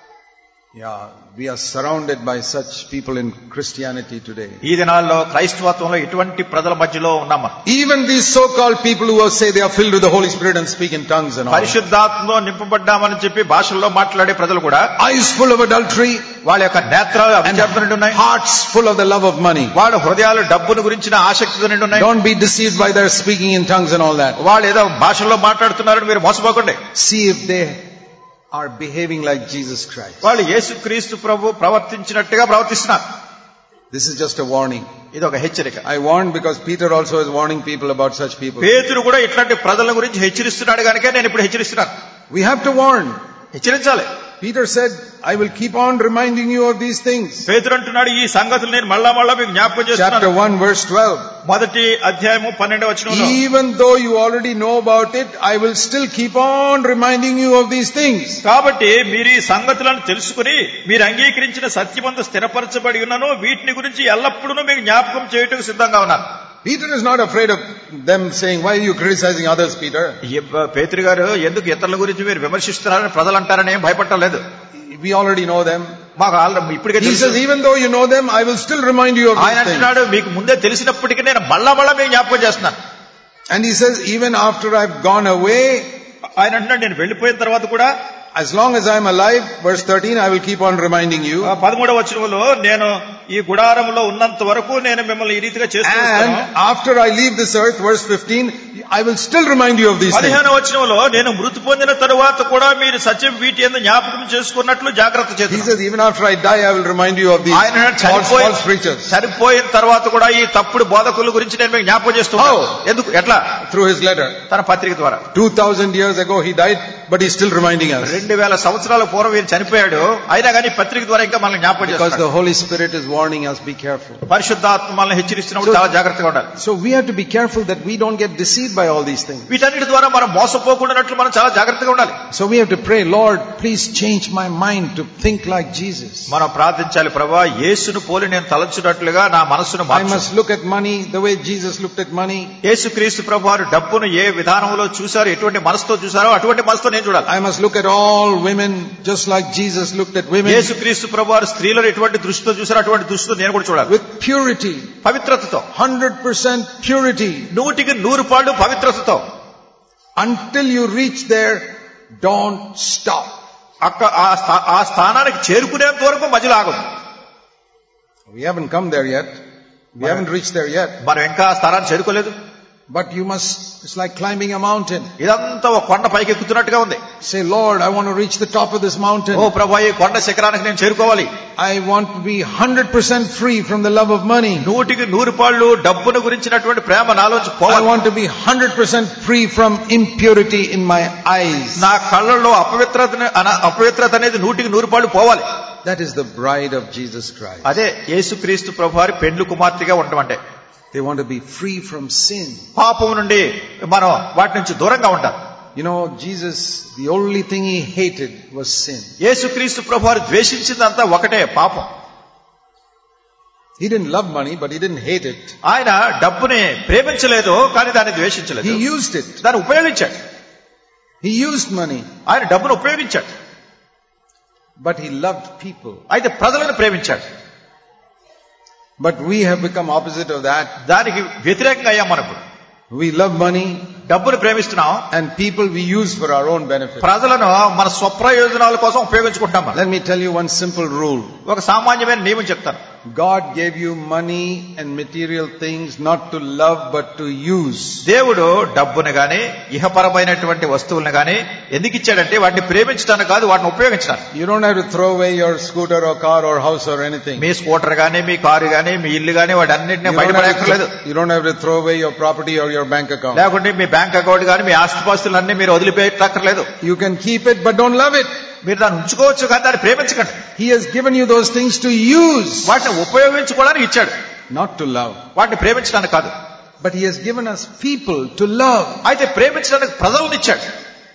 Yeah, we are surrounded by such people in Christianity today. ఈ దినాల్లో క్రైస్తవత్వంలో ఇటువంటి ప్రజల మధ్యలో ఉన్నాం మనం. Even these so-called people who say they are filled with the Holy Spirit and speak in tongues and all. పరిశుద్ధాత్మలో నింపబడ్డామని చెప్పి భాషల్లో మాట్లాడే ప్రజలు కూడా Eyes full of adultery వాళ్ళ యొక్క నేత్రాలు and అభిచారంతో నిండి ఉన్నాయి hearts full of the love of money. వాళ్ళ హృదయాలు డబ్బును గురించిన ఆసక్తితో నిండి ఉన్నాయి Don't be deceived by their speaking in tongues and all that. వాళ్ళు ఏదో భాషల్లో మాట్లాడుతున్నారని మీరు మోసపోకండి See if they are behaving like Jesus Christ. వాళ్ళు యేసుక్రీస్తు ప్రభు ప్రవర్తించినట్టుగా ప్రవర్తిస్తున్నారు This is just a warning. ఇది ఒక హెచ్చరిక I warned because Peter also is warning people about such people. పేతురు కూడా ఇట్లాంటి ప్రజల గురించి హెచ్చరిస్తున్నాడు కనుక నేను ఇప్పుడు హెచ్చరిస్తున్నాను We have to warn. హెచ్చరించాలి Peter said, I will keep on reminding you of these things. పేతురు అంటున్నాడు ఈ సంగతులు నేను మళ్ళా మళ్ళా మీకు జ్ఞాపకం Chapter చేస్తున్నాను 1 verse 12. మొదటి అధ్యాయము పన్నెండవ వచనంలో Even though you already know about it, I will still keep on reminding you of these things. కాబట్టి మీరు ఈ సంగతులను తెలుసుకుని మీరు అంగీకరించిన సత్యమందు స్థిరపరచబడి ఉన్నాను వీటిని గురించి ఎల్లప్పుడూ మీకు జ్ఞాపకం చేయటకు సిద్ధంగా ఉన్నాను Peter is not afraid of them saying, why are you criticizing others, Peter? ఈ పేతురు గారు ఎందుకు ఇతరుల గురించి మీరు విమర్శిస్తున్నారని ప్రజలు అంటారని ఏం భయపడటం లేదు We already know them. మాకు ఆల్రెడీ ఇప్పటికే He తెలుసు. says, even though you know them, I will still remind you of ఆయన these things. అంటున్నాడు మీకు ముందే తెలిసినప్పటికీ నేను మళ్ళా మళ్ళా మీకు జ్ఞాపకం చేస్తున్నాను And he says, even after I've gone away, ఆయన అంటున్నాడు నేను వెళ్ళిపోయిన తర్వాత కూడా as long as I'm alive, verse 13, I will keep on reminding you. ఆ పదమూడవ వచనంలో నేను ఈ గుడారంలో ఉన్నంత వరకు నేను మిమ్మల్ని ఈ రీతిగా చేస్తూ And వస్తాను. after I leave this earth, verse 15, I will still remind you of these things. పదిహేను వచనంలో నేను మృతి పొందిన తరువాత కూడా మీరు సత్యం వీటి ఎందు జ్ఞాపకం చేసుకున్నట్లు జాగ్రత్త He చేస్తారు says, even after I die, I will remind you of these ఆయన false, చనిపోయి false preachers. చనిపోయిన తర్వాత కూడా ఈ తప్పుడు బోధకుల గురించి నేను మీకు జ్ఞాపకం చేస్తున్నాను How? ఎందుకు ఎట్లా Through his letter. తన పత్రిక ద్వారా 2000 years ago he died, but he's still reminding us. రెండు వేల సంవత్సరాల పూర్వం ఈయన చనిపోయాడు అయినా కానీ ఈ పత్రిక ద్వారా ఇంకా మనల్ని జ్ఞాపకం Because చేస్తాడు the Holy Spirit is warning us, be careful. పరిశుద్ధాత్మ మనల్ని హెచ్చరిస్తున్నప్పుడు చాలా జాగ్రత్తగా ఉండాలి So we have to be careful that we don't get deceived by all these things. వీటన్నిటి ద్వారా మనం మోసపోకుండానట్లు మనం చాలా జాగ్రత్తగా ఉండాలి So we have to pray, Lord, please change my mind to think like Jesus. మనం ప్రార్థించాలి ప్రభా యేసును పోలి నేను తలంచున్నట్లుగా నా మనస్సును I March must look at money the way Jesus looked at money. యేసుక్రీస్తు ప్రభు వారు డబ్బును ఏ విధానంలో చూశారు ఎటువంటి మనసుతో చూశారో అటువంటి మనసుతో నేను చూడాలి I must look at all women just like Jesus looked at women యేసుక్రీస్తు ప్రభు వారు స్త్రీలను ఎటువంటి దృష్టితో చూశారో అటువంటి దృష్టితో నేను కూడా చూడాలి with purity, పవిత్రతతో 100% purity. నూటికి నూరు పాళ్ళు పవిత్రతతో Until you reach there, don't stop. అక్క ఆ స్థా- ఆ స్థానానికి చేరుకునేంత వరకు మధ్యలో ఆగదు We haven't come there yet. We haven't reached there yet. మనం ఇంకా ఆ స్థానాన్ని చేరుకోలేదు But you must, it's like climbing a mountain. ఇదంతా ఒక కొండ పైకి ఎక్కుతున్నట్టుగా ఉంది Say, Lord, I want to reach the top of this mountain. ఓ ప్రభా ఈ కొండ శిఖరానికి నేను చేరుకోవాలి I want to be 100% free from the love of money. నూటికి నూరు పాళ్ళు డబ్బును గురించినటువంటి ప్రేమ నాలోంచి I పోవాలి want to be 100% free from impurity in my eyes. నా కళ్ళల్లో అపవిత్రత అపవిత్రత అనేది నూటికి నూరు పాళ్ళు పోవాలి That is the bride of Jesus Christ. అదే యేసుక్రీస్తు ప్రభు వారి పెండ్లు కుమార్తెగా ఉండటం అంటే They want to be free from sin. పాపం నుండి మనం వాటి నుంచి దూరంగా ఉంటాం You know, Jesus, the only thing he hated was sin. యేసుక్రీస్తు ప్రభు వారు ద్వేషించిందంతా ఒకటే పాపం He didn't love money, but he didn't hate it. ఆయన డబ్బుని ప్రేమించలేదు కానీ దాన్ని ద్వేషించలేదు He used it. దాన్ని ఉపయోగించాడు He used money, ఆయన డబ్బును ఉపయోగించాడు but he loved people. అయితే ప్రజలను ప్రేమించాడు But we have become opposite of that. దానికి వ్యతిరేకంగా అయ్యాం మనం ఇప్పుడు We love money డబ్బును ప్రేమిస్తున్నాం and people we use for our own benefit. ప్రజలను మన స్వప్రయోజనాల కోసం ఉపయోగించుకుంటాం మనం Let me tell you one simple rule. ఒక సామాన్యమైన నియమం చెప్తాను God gave you money and material things not to love but to use. దేవుడు డబ్బును గాని ఇహపరమైనటువంటి వస్తువులను గాని ఎందుకు ఇచ్చాడంటే వాటిని ప్రేమించడానికి కాదు వాటిని ఉపయోగించడానికి You don't have to throw away your scooter or car or house or anything. మీ స్కూటర్ గాని మీ కారు గాని మీ ఇల్లు గాని వాటి అన్నింటినీ You don't, have బయటపడక్కర్లేదు to, you don't have to throw away your property or your bank account. లేకుంటే మీ బ్యాంక్ అకౌంట్ గాని మీ ఆస్తిపాస్తులన్నీ మీరు వదిలిపెట్టక్కర్లేదు You can keep it but don't love it. మీరు దాన్ని ఉంచుకోవచ్చు కానీ దాన్ని ప్రేమించకండి He has given you those things to use, వాటిని ఉపయోగించుకోవడానికి ఇచ్చాడు not to love. వాటిని ప్రేమించడానికి కాదు But He has given us people to love. అయితే ప్రేమించడానికి ప్రజలను ఇచ్చాడు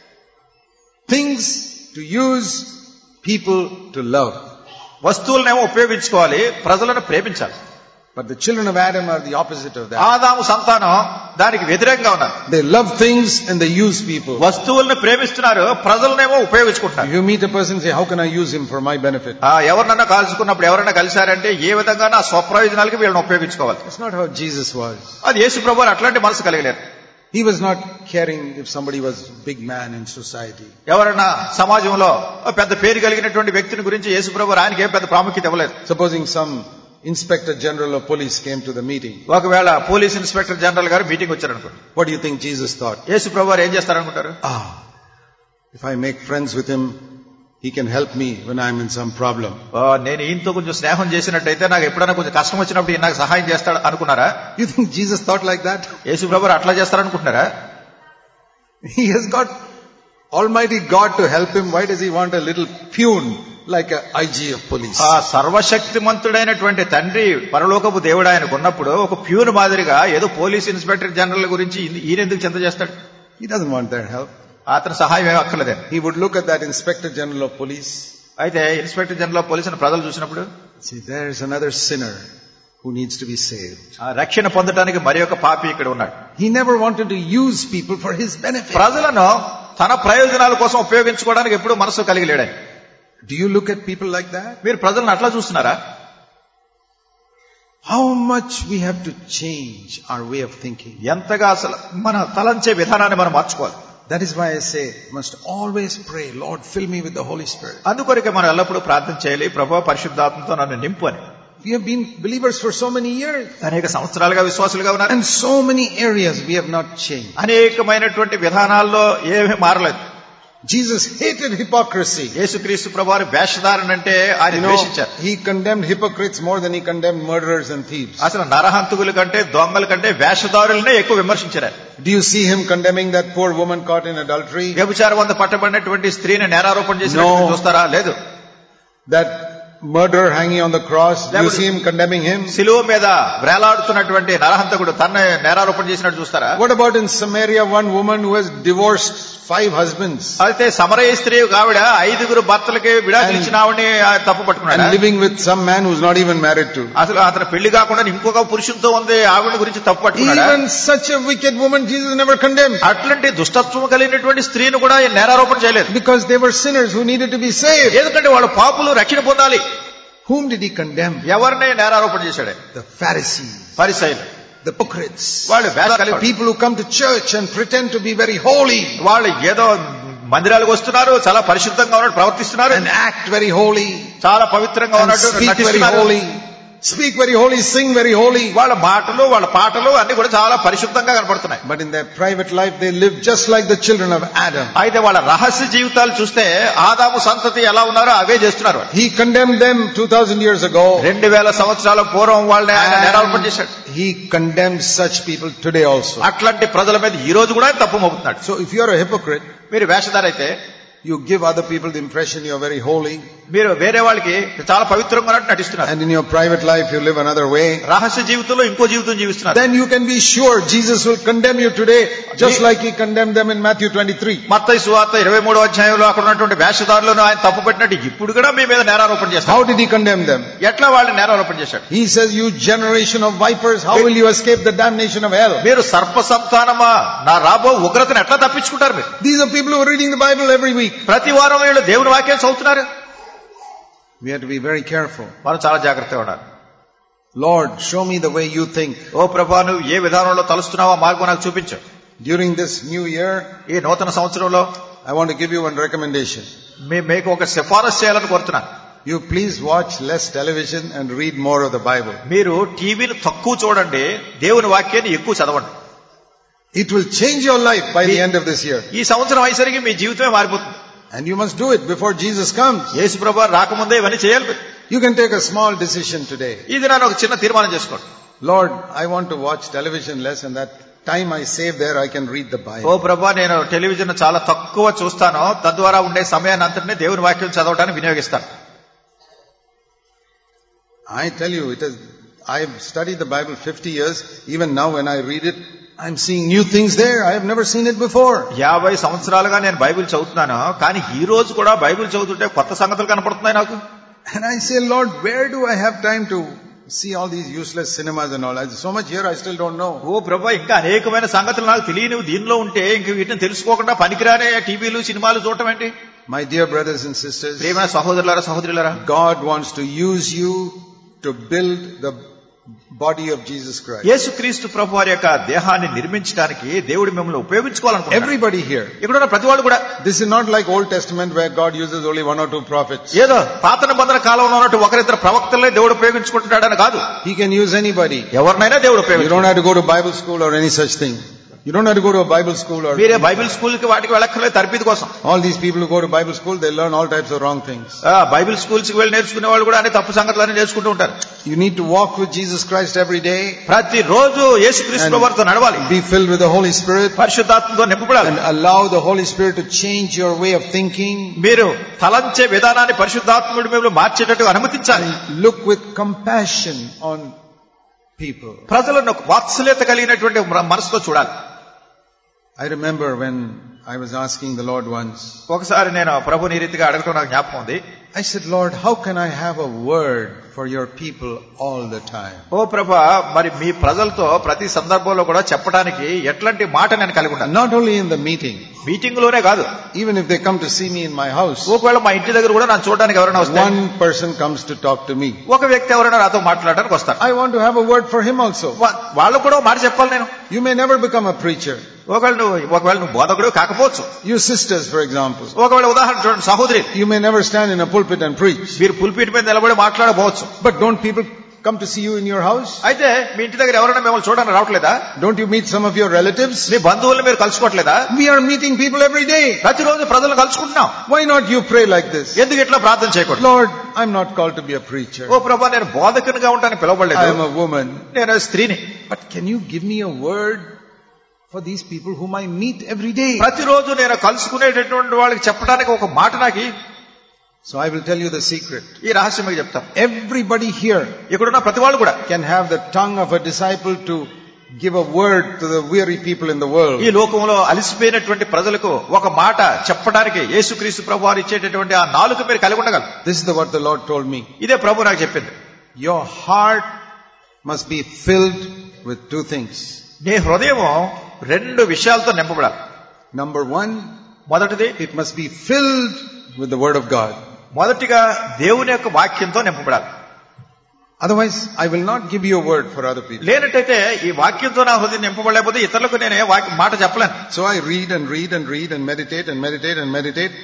Things to use, people to love. వస్తువులనేమో ఉపయోగించుకోవాలి ప్రజలను ప్రేమించాలి But the children of Adam are the opposite of that. ఆదాము సంతానం దానికి వ్యతిరేకంగా ఉన్నారు They love things and they use people. వస్తువులను ప్రేమిస్తున్నారు ప్రజలనేమో If ఉపయోగించుకుంటున్నారు you meet a person and say, how can I use him for my benefit? ఆ, ఎవరినన్నా కాల్చుకున్నప్పుడు ఎవరైనా కలిశారంటే ఏ విధంగా నా స్వప్రయోజనాలకి వీళ్ళని ఉపయోగించుకోవాలి That's not how Jesus was. అది యేసు ప్రభు వారు అట్లాంటి మనసు కలిగలేరు He was not caring if somebody was a big man in society. ఎవరైనా సమాజంలో ఓ పెద్ద పేరు కలిగినటువంటి వ్యక్తిని గురించి యేసు ప్రభు వారు ఆయనకి ఏం పెద్ద ప్రాముఖ్యత ఇవ్వలేదు Supposing some inspector general of police came to the meeting. ఒకవేళ పోలీస్ ఇన్స్పెక్టర్ జనరల్ గారు మీటింగ్ వచ్చారనుకోండి What do you think Jesus thought? యేసు ప్రభు వారు ఏం చేస్తారనుకుంటారు Ah, if I make friends with him, he can help me when I'm in some problem. "ఓ, నేను ఈయనతో కొంచెం స్నేహం చేసినట్టయితే నాకు ఎప్పుడైనా కొంచెం కష్టం వచ్చినప్పుడు ఈయన నాకు సహాయం చేస్తాడు అనుకున్నారా You think Jesus thought like that? యేసు ప్రభు వారు అట్లా చేస్తారనుకుంటున్నారా He has got Almighty God to help him. Why does he want a little peon like a IG of police? ఆ సర్వశక్తిమంతుడైనటువంటి తండ్రి పరలోకపు దేవుడు ఆయనకు ఉన్నప్పుడు ఒక ప్యూర్ మాదిరిగా ఏదో పోలీస్ ఇన్స్పెక్టర్ జనరల్ గురించి ఈయన- ఈయన ఎందుకు చింత చేస్తాడు He doesn't want their help. అతను సహాయం ఏం అక్కర్లేదే He would look at that inspector general of police. అయితే ఇన్స్పెక్టర్ జనరల్ ఆఫ్ పోలీసును ప్రజలు చూసినప్పుడు See, there's another sinner who needs to be saved. ఆ రక్షణ పొందడానికి మరి ఒక పాపి ఇక్కడ ఉన్నాడు He never wanted to use people for his benefit. ప్రజలను తన ప్రయోజనాల కోసం ఉపయోగించుకోవడానికి ఎప్పుడు మనసు కలిగి లేడని Do you look at people like that? మీరు ప్రజలను అట్లా చూస్తున్నారా How much we have to change our way of thinking. ఎంతగా అసలు మన తలంచే విధానాన్ని మనం మార్చుకోవాలి That is why I say, must always pray, Lord, fill me with the Holy Spirit. అందుకొరకే మనం ఎల్లప్పుడూ ప్రార్థన చేయాలి ప్రభు పరిశుద్ధాత్మతో నన్ను నింపు అని We have been believers for so many years. అనేక సంవత్సరాలుగా విశ్వాసులుగా ఉన్నారు And so many areas we have not changed. అనేకమైనటువంటి విధానాల్లో ఏమీ మారలేదు Jesus hated hypocrisy. యేసుక్రీస్తు ప్రభువారి వేషధారణ అంటే ఆయన You know, ద్వేషించారు he condemned hypocrites more than he condemned murderers and thieves. అసలు నరహంతకుల కంటే దొంగల కంటే వేషధారులనే ఎక్కువ విమర్శించారు ఆయన. Do you see him condemning that poor woman caught in adultery? వ్యభిచారం వద్ద పట్టబడినటువంటి స్త్రీని నేరారోపణ చేసిన No. చూస్తారా లేదు That murderer hanging on the cross? Do you That was- see him condemning him? సిలువ మీద వేలాడుతున్నటువంటి నరహంతకుడు తన నేరారోపణ చేసినట్టు చూస్తారా What about in Samaria, one woman who has divorced five husbands అయితే సమరయ స్త్రీ ఆవిడ ఐదుగురు భర్తలకి విడాకులు And- ఇచ్చిన ఆవిడని ఆ తప్పు పట్టుకున్నాడు and living with some man who's not even married to? అసలు అతను పెళ్లి కాకుండా ఇంకొక పురుషులతో ఉంది ఆవిడ గురించి తప్పు పట్టుకున్నాడా Even such a wicked woman Jesus never condemned. అట్లాంటి దుష్టత్వం కలిగినటువంటి స్త్రీని కూడా ఆయన నేరారోపణ చేయలేదు Because they were sinners who needed to be saved. ఎందుకంటే వాళ్ళ పాపులు రక్షణ పొందాలి Whom did he condemn? ఎవరిని నేరారోపణ చేశాడు ఆయన? The Pharisees, పరిసైలు the hypocrites, వాళ్ళు వేద the కలిగి people who come to church and pretend to be very holy వాళ్ళు ఏదో మందిరాలకు వస్తున్నారు చాలా పరిశుద్ధంగా ఉన్నట్టు ప్రవర్తిస్తున్నారు and act very holy చాలా పవిత్రంగా and ఉన్నట్టు speak very నటిస్తున్నారు. holy. speak very holy, sing very holy. వాళ్ళ మాటలు వాళ్ళ పాటలు అన్ని కూడా చాలా పరిశుద్ధంగా కనపడుతున్నాయి But in their private life, they live just like the children of Adam. అయితే వాళ్ళ రహస్య జీవితాలు చూస్తే ఆదాము సంతతి ఎలా ఉన్నారో అవే చేస్తున్నారు వాళ్ళు. He condemned them 2000 years ago. రెండు వేల సంవత్సరాల పూర్వం వాళ్ళని ఆయన నేరారోపణ చేశాడు And he condemns such people today also. అట్లాంటి ప్రజల మీద ఈ రోజు కూడా ఆయన తప్పు మోపుతున్నాడు So if you are a hypocrite, మీరు వేషధారైతే you give other people the impression you are very holy, మీరు వేరే వాళ్ళకి చాలా పవిత్రంగా ఉన్నట్టు నటిస్తున్నారు and in your private life you live another way, రహస్య జీవితంలో ఇంకో జీవితం జీవిస్తున్నారు then you can be sure Jesus will condemn you today, just like he condemned them in Matthew 23. మత్తయి సువార్త ఇరవై మూడో అధ్యాయంలో అక్కడ ఉన్నటువంటి వేషధారులను ఆయన తప్పు పెట్టినట్టు ఇప్పుడు కూడా మీ మీద నేరారోపణ చేస్తారు How did he condemn them? ఎట్లా వాళ్ళని నేరారోపణ చేశాడు He says, you generation of vipers, how will you escape the damnation of hell? మీరు సర్ప సంతానమా నా రాబో ఉగ్రతను ఎట్లా తప్పించుకుంటారు మీరు These are people who are reading the Bible every week. ప్రతి వారం వీళ్ళు దేవుని వాక్యం చదువుతున్నారు We have to be very careful. మనం చాలా జాగ్రత్తగా ఉండాలి Lord, show me the way you think. ఓ ప్రభా నువ్వు ఏ విధానంలో తలుస్తున్నావో ఆ మార్గం నాకు చూపించు During this new year, ఈ నూతన సంవత్సరంలో I want to give you one recommendation. మీ మీకు ఒక సిఫారసు చేయాలని కోరుతున్నాను You please watch less television and read more of the Bible. మీరు టీవీని తక్కువ చూడండి దేవుని వాక్యాన్ని ఎక్కువ చదవండి It will change your life by the end of this year. ఈ సంవత్సరం అయ్యేసరికి మీ జీవితమే మారిపోతుంది And you must do it before Jesus comes. యేసు ప్రభా రాకముందే ఇవన్నీ చేయాలి మీరు. You can take a small decision today. ఇది నన్ను ఒక చిన్న తీర్మానం చేసుకోండి Lord, I want to watch television less and that time I save there, I can read the oh Bible. ప్రభా నేను టెలివిజన్ చాలా తక్కువ చూస్తాను తద్వారా ఉండే సమయాన్ని అంతటినే దేవుని వాక్యం చదవడానికి వినియోగిస్తాను I tell you, it is, I've studied the Bible 50 years. Even now when I read it, I'm seeing new things there. I have never seen it before. యాభై సంవత్సరాలుగా నేను బైబిల్ చదువుతున్నాను కానీ ఈ రోజు కూడా బైబిల్ చదువుతుంటే కొత్త సంగతులు కనపడుతున్నాయి నాకు And I say, Lord, where do I have time to see all these useless cinemas and all? There's so much here I still don't know. ఓ ప్రభా ఇంకా అనేకమైన సంగతులు నాకు తెలియనివి దీనిలో ఉంటే ఇంక వీటిని తెలుసుకోకుండా పనికిరానే టీవీలు సినిమాలు చూడటం ఏంటి My dear brothers and sisters, ప్రియమైన సహోదరులారా సహోదరులారా God wants to use you to build the body of Jesus Christ. యేసుక్రీస్తు ప్రభు వారి యొక్క దేహాన్ని నిర్మించడానికి దేవుడు మిమ్మల్ని ఉపయోగించుకోవాలనుకుంటున్నాడు Everybody here. ఇక్కడ ఉన్న ప్రతి వాళ్ళు కూడా This is not like Old Testament where God uses only one or two prophets. ఏదో పాత నిబంధన కాలంలో ఉన్నట్టు ఒకరిద్దరు ప్రవక్తలే దేవుడు ఉపయోగించుకుంటున్నాడని కాదు He can use anybody. ఎవరినైనా దేవుడు You ఉపయోగించు don't have to go to Bible school or any such thing. You don't have to go to a Bible school or మీరే బైబిల్ స్కూల్ కి వాటికి వెళ్ళక్కర్లేదు తరబిది కోసం all these people who go to Bible school, they learn all types of wrong things. ఆ, బైబిల్ స్కూల్స్ కి వెళ్ళి నేర్చుకునే వాళ్ళు కూడా అన్ని తప్పు సంగతులన్నీ నేర్చుకుంటూ ఉంటారు You need to walk with Jesus Christ every day, ప్రతి రోజు యేసుక్రీస్తు ప్రభు వారితో నడవాలి be filled with the Holy Spirit, పరిశుద్ధాత్మతో నింపబడాలి and allow the Holy Spirit to change your way of thinking. మీరు తలంచే విధానాన్ని పరిశుద్ధాత్ముడు మిమ్మల్ని మార్చేటట్టు అనుమతించాలి Look with compassion on people. ప్రజలను వాత్సల్యత కలిగినటువంటి మనసుతో చూడాలి I remember when I was asking the Lord once, ఒకసారి నేను ప్రభుని ఈ రీతిగా అడగటం నాకు జ్ఞాపకం ఉంది I said, Lord, how can I have a word for your people all the time? ఓ ప్రభా మరి మీ ప్రజలతో ప్రతి సందర్భంలో కూడా చెప్పడానికి ఎట్లాంటి మాట నేను కలిగి ఉన్నాను Not only in the meeting, meeting లోనే కాదు even if they come to see me in my house, ఒకవేళ మా ఇంటి దగ్గర కూడా నన్ను చూడడానికి ఎవరైనా వస్తే one person comes to talk to me. ఒక వ్యక్తి ఎవరైనా నాతో మాట్లాడడానికి వస్తారు I want to have a word for him also. వా- వాళ్ళకు కూడా ఒక మాట చెప్పాలి నేను You may never become a preacher. ఒకవేళ నువ్వు ఒకవేళ నువ్వు బోధకుడు కాకపోవచ్చు You sisters, for example, ఒకవేళ ఉదాహరణ చూడండి సహోదరి you may never stand in a pulpit and preach. మీరు పుల్పీటి మీద నిలబడి మాట్లాడబోవచ్చు But don't people come to see you in your house? అయితే మీ ఇంటి దగ్గర ఎవరైనా మిమ్మల్ని చూడడానికి రావట్లేదా Don't you meet some of your relatives? మీ బంధువుల్ని మీరు కలుసుకోవట్లేదా We are meeting people every day. ప్రతిరోజు ప్రజలను కలుసుకుంటున్నాం Why not you pray like this? ఎందుకు ఇట్లా ప్రార్థన చేయకూడదు Lord, I'm not called to be a preacher. ఓ ప్రభా నేను బోధకునిగా ఉంటాను I am పిలవబడలేదు a woman. నేను స్త్రీని But can you give me a word for these people whom I meet every day? ప్రతిరోజు నేను కలుసుకునేటటువంటి వాళ్ళకి చెప్పడానికి ఒక మాట నాకు ఇయ్యి. So I will tell you the secret. ఈ రహస్యం మీకు చెప్తాం Everybody here ఇక్కడున్న ప్రతి వాళ్ళు కూడా can have the tongue of a disciple to give a word to the weary people in the world. ఈ లోకంలో అలసిపోయినటువంటి ప్రజలకు ఒక మాట చెప్పడానికి యేసుక్రీస్తు ప్రభు వారు ఇచ్చేటటువంటి ఆ నాలుగు మీరు కలిగి ఉండగలరు This is the, what the Lord told me. ఇదే ప్రభు నాకు చెప్పింది Your heart must be filled with two things. నీ హృదయం రెండు విషయాలతో నింపబడాలి Number one, మొదటిది it must be filled with the word of God. మొదటిగా దేవుని యొక్క వాక్యంతో నింపబడాలి Otherwise, I will not give you a word for other people. లేనట్టయితే ఈ వాక్యంతో నా హృదయం నింపబడలేకపోతే ఇతరులకు నేనే వాక్య మాట చెప్పలేను So I read and read and read and meditate and meditate and meditate.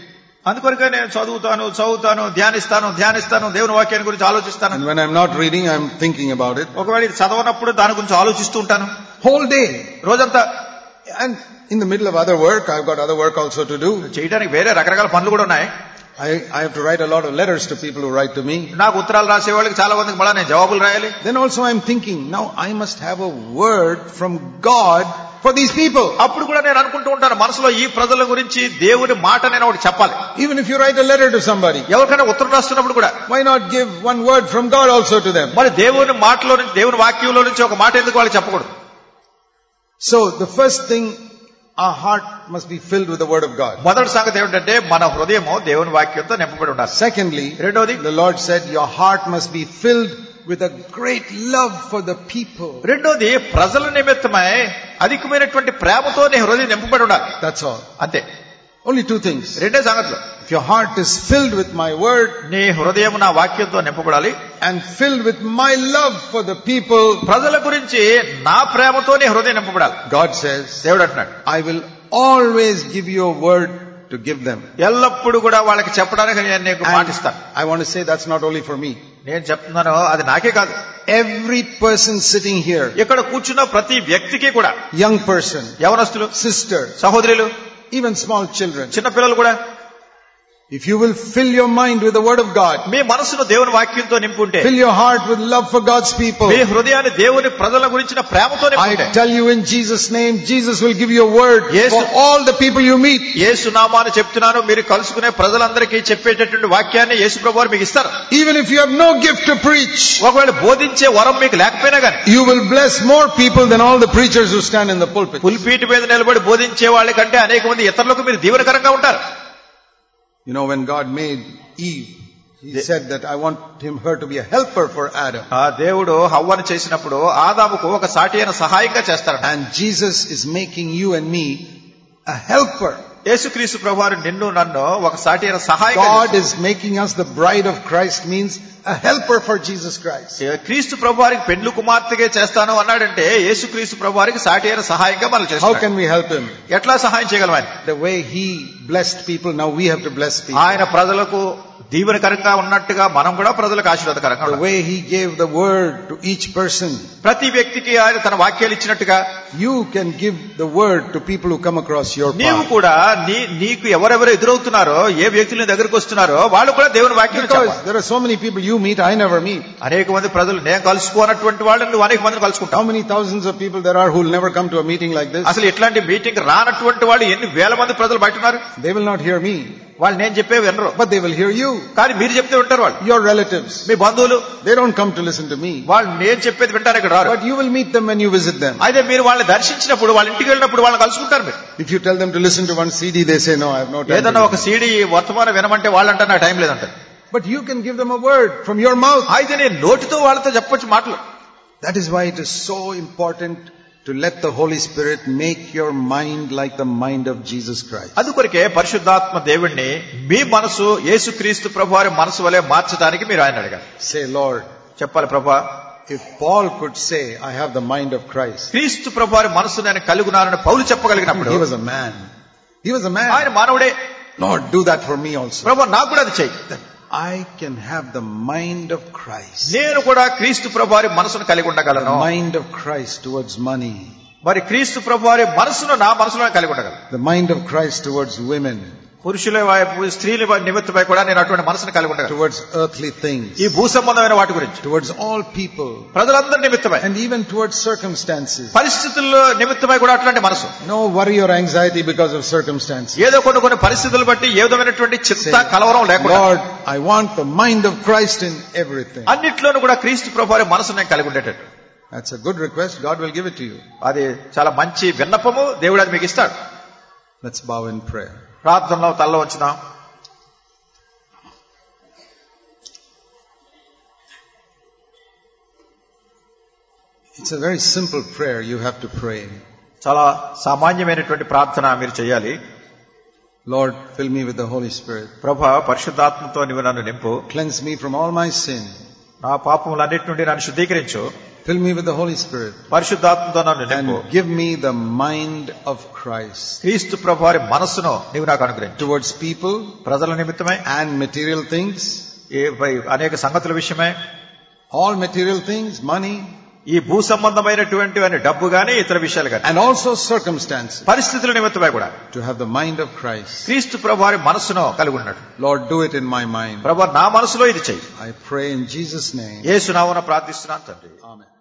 అందుకొరకే నేను చదువుతాను చదువుతాను ధ్యానిస్తాను ధ్యానిస్తాను దేవుని వాక్యాన్ని గురించి ఆలోచిస్తాను And when I'm not reading, I'm thinking about it. ఒకవేళ ఇది చదవనప్పుడు దాని గురించి ఆలోచిస్తూ ఉంటాను Whole day. రోజంతా And in the middle of other work, I've got other work also to do. చేయడానికి వేరే రకరకాల పనులు కూడా ఉన్నాయి I, I have to write a lot of letters to people who write to me. నాకు ఉత్తరాలు రాసే వాళ్ళకి చాలా మందికి మళ్ళీ నేను జవాబులు రాయాలి Then also I'm thinking, now I must have a word from God for these people. అప్పుడు కూడా నేను అనుకుంటూ ఉంటాను మనసులో ఈ ప్రజల గురించి దేవుని మాట నేను ఒకటి చెప్పాలి Even if you write a letter to somebody, ఎవరికైనా ఉత్తరం రాస్తున్నప్పుడు కూడా why not give one word from God also to them? మరి దేవుని మాటలో నుంచి దేవుని వాక్యంలో నుంచి ఒక మాట ఎందుకు వాళ్ళకి చెప్పకూడదు So the first thing, our heart must be filled with the word of God. మొదటి సంగతి ఏమిటంటే మన హృదయము దేవుని వాక్యంతో నింపబడి ఉండాలి Secondly, రెండోది the Lord said your heart must be filled with a great love for the people. రెండోది ప్రజల నిమిత్తమై అధికమైనటువంటి ప్రేమతో నీ హృదయం నింపబడి ఉండాలి That's all. అంతే Only two things. రెండే సంగతులు If your heart is filled with my word నీ హృదయం నా వాక్యంతో నింపబడాలి and filled with my love for the people, ప్రజల గురించి నా ప్రేమతో నీ హృదయం నింపబడాలి God says, దేవుడు అంటున్నాడు I will always give you a word to give them. ఎల్లప్పుడు కూడా వాళ్ళకి చెప్పడానికి నేను నీకు And మాటిస్తాను I want to say that's not only for me. నేను చెప్తున్నాను అది నాకే కాదు Every person sitting here, ఇక్కడ కూర్చున్న ప్రతి వ్యక్తికి కూడా young person, యవనస్తులు sister, సహోదరులు even small children, చిన్న పిల్లలు కూడా if you will fill your mind with the word of God, మీ మనసును దేవుని వాక్యంతో నింపుంటే fill your heart with love for God's people, మీ హృదయాన్ని దేవుని ప్రజల గురించిన ప్రేమతో నింపుంటే I tell you in Jesus' name, Jesus will give you a word Yes. for all the people you meet. యేసు నామాన్ని చెప్తున్నాను మీరు కలుసుకునే ప్రజలందరికీ చెప్పేటటువంటి వాక్యాన్ని యేసు ప్రభు వారు మీకు ఇస్తారు Even if you have no gift to preach, ఒకవేళ బోధించే వరం మీకు లేకపోయినా కానీ you will bless more people than all the preachers who stand in the pulpit. పుల్పీటి మీద నిలబడి బోధించే వాళ్ళ కంటే అనేక మంది ఇతరులకు మీరు దీవెనకరంగా ఉంటారు You know, when God made Eve, He said that I want him, her to be a helper for Adam. ఆ దేవుడు హవ్వను చేసినప్పుడు ఆదాముకు ఒక సాటి అయిన సహాయంగా చేస్తాడు And Jesus is making you and me a helper. యేసుక్రీస్తు ప్రభువారు నిన్ను నన్ను ఒక సాటి అయిన సహాయం God is making us the bride of Christ means a helper for Jesus Christ. క్రీస్తు ప్రభువారికి పెండ్లు కుమార్తెగా చేస్తాను అన్నాడంటే యేసుక్రీస్తు ప్రభువారికి సాటి అయిన సహాయంగా మనం How చేస్తాం can we help him? ఎట్లా సహాయం చేయగలం ఆయన The way he blessed people, now we have to bless people. ఆయన ప్రజలకు దీవెనకరంగా ఉన్నట్టుగా మనం కూడా ప్రజలకు ఆశీర్వాదకరంగా The ఉండాలి. way he gave the word to each person, ప్రతి వ్యక్తికి ఆయన తన వాక్యాలు ఇచ్చినట్టుగా you can give the word to people who come across your నీవు path. కూడా నీ నీకు ఎవరెవరు ఎదురవుతున్నారో ఏ వ్యక్తులు నీ దగ్గరకు వస్తున్నారో వాళ్ళు కూడా దేవుని వాక్యం Because there are so many people you meet, I never meet. అనేక మంది ప్రజలు నేను కలుసుకోనటువంటి వాళ్ళని నువ్వు అనేక మందిని How కలుసుకుంటావు many thousands of people there are who will never come to a meeting like this? అసలు ఇట్లాంటి మీటింగ్ రానటువంటి వాళ్ళు ఎన్ని వేల మంది ప్రజలు బయట ఉన్నారు They will not hear me, వాళ్ళు నేను చెప్పే వినరు but they will hear you. కానీ మీరు చెప్తే వింటారు వాళ్ళు Your relatives, మీ బంధువులు they don't come to listen to me, వాళ్ళు నేను చెప్పేది వింటారు ఇక్కడ రారు but you will meet them when you visit them. అయితే మీరు వాళ్ళని దర్శించినప్పుడు వాళ్ళ ఇంటికి వెళ్ళినప్పుడు వాళ్ళని కలుసుకుంటారు మీరు If you tell them to listen to one CD, they say, no, I have no time. ఏదన్నా to ఒక listen." సీడీ వర్తమానం వినమంటే వాళ్ళంటారు నాకు టైం లేదంటారు But you can give them a word from your mouth. అయితే నేను నోటితో వాళ్ళతో చెప్పొచ్చు మాటలు That is why it is so important to let the Holy Spirit make your mind like the mind of Jesus Christ. అందుకొరకే పరిశుద్ధాత్మ దేవుణ్ణి మీ మనసు యేసుక్రీస్తు ప్రభు వారి మనసు వలె మార్చడానికి మీరు ఆయన అడగాలి Say, Lord, చెప్పాలి ప్రభా if Paul could say, I have the mind of Christ, క్రీస్తు ప్రభు వారి మనసు నేను కలుగునానని పౌలు చెప్పగలిగినప్పుడు he was a man. He was a ఆయన man. మానవుడే Lord, do that for me also. ప్రభు నాకు కూడా అది చెయ్యి That I can have the mind of Christ. నేను కూడా క్రీస్తు ప్రభు వారి మనసును కలిగి The ఉండగలను mind of Christ towards money. మరి క్రీస్తు ప్రభు వారి మనసును నా మనసులో కలిగి ఉండగలను The mind of Christ towards women. పురుషుల వైపు స్త్రీల వైపు నిమిత్తమై కూడా నేను అటువంటి మనసును కలిగి ఉండగలను Towards earthly ఈ things. భూ సంబంధమైన వాటి గురించి Towards all people. ప్రజలందరి నిమిత్తమై And even towards circumstances. పరిస్థితుల్లో నిమిత్తమై కూడా అట్లాంటి మనసు No worry or anxiety because of circumstances. ఏదో కొన్ని కొన్ని పరిస్థితులు బట్టి ఏ విధమైనటువంటి చింత కలవరం లేకుండా Lord, I want the mind of Christ in everything. అన్నిట్లోనూ కూడా క్రీస్తు ప్రభు వారి మనసు నేను కలిగి ఉండేటట్టు That's a good request. God will give it to you. అది చాలా మంచి విన్నపము దేవుడు అది మీకు ఇస్తాడు Let's bow in prayer. ప్రార్థనలో తల్ల వచ్చిన It's a very simple prayer you have to pray. చాలా సామాన్యమైనటువంటి ప్రార్థన మీరు చేయాలి Lord, fill me with the Holy Spirit. ప్రభా పరిశుద్ధాత్మతో నువ్వు నన్ను నింపు Cleanse me from all my sin. నా పాపములన్నిటి నుండి నన్ను శుద్ధీకరించు Fill me with the Holy Spirit పరిశుద్ధాత్మతో నన్ను నింపు and give me the mind of Christ క్రీస్తు ప్రభు వారి మనస్సును నీవు నాకు అనుగ్రహించు towards people ప్రజల నిమిత్తమై and material things, ఈ పై అనేక సంగతుల విషయమై all material things, money, ఈ భూ సంబంధమైనటువంటి డబ్బు గాని ఇతర విషయాలు గాని and also circumstances పరిస్థితుల నిమిత్తమై కూడా to have the mind of Christ. క్రీస్తు ప్రభు వారి మనస్సును కలిగి ఉన్నాడు Lord, do it in my mind. ప్రభు నా మనసులో ఇది చెయ్యి I pray in Jesus' name. ఏ సునామన ప్రార్థిస్తున్నాను తండ్రి Amen.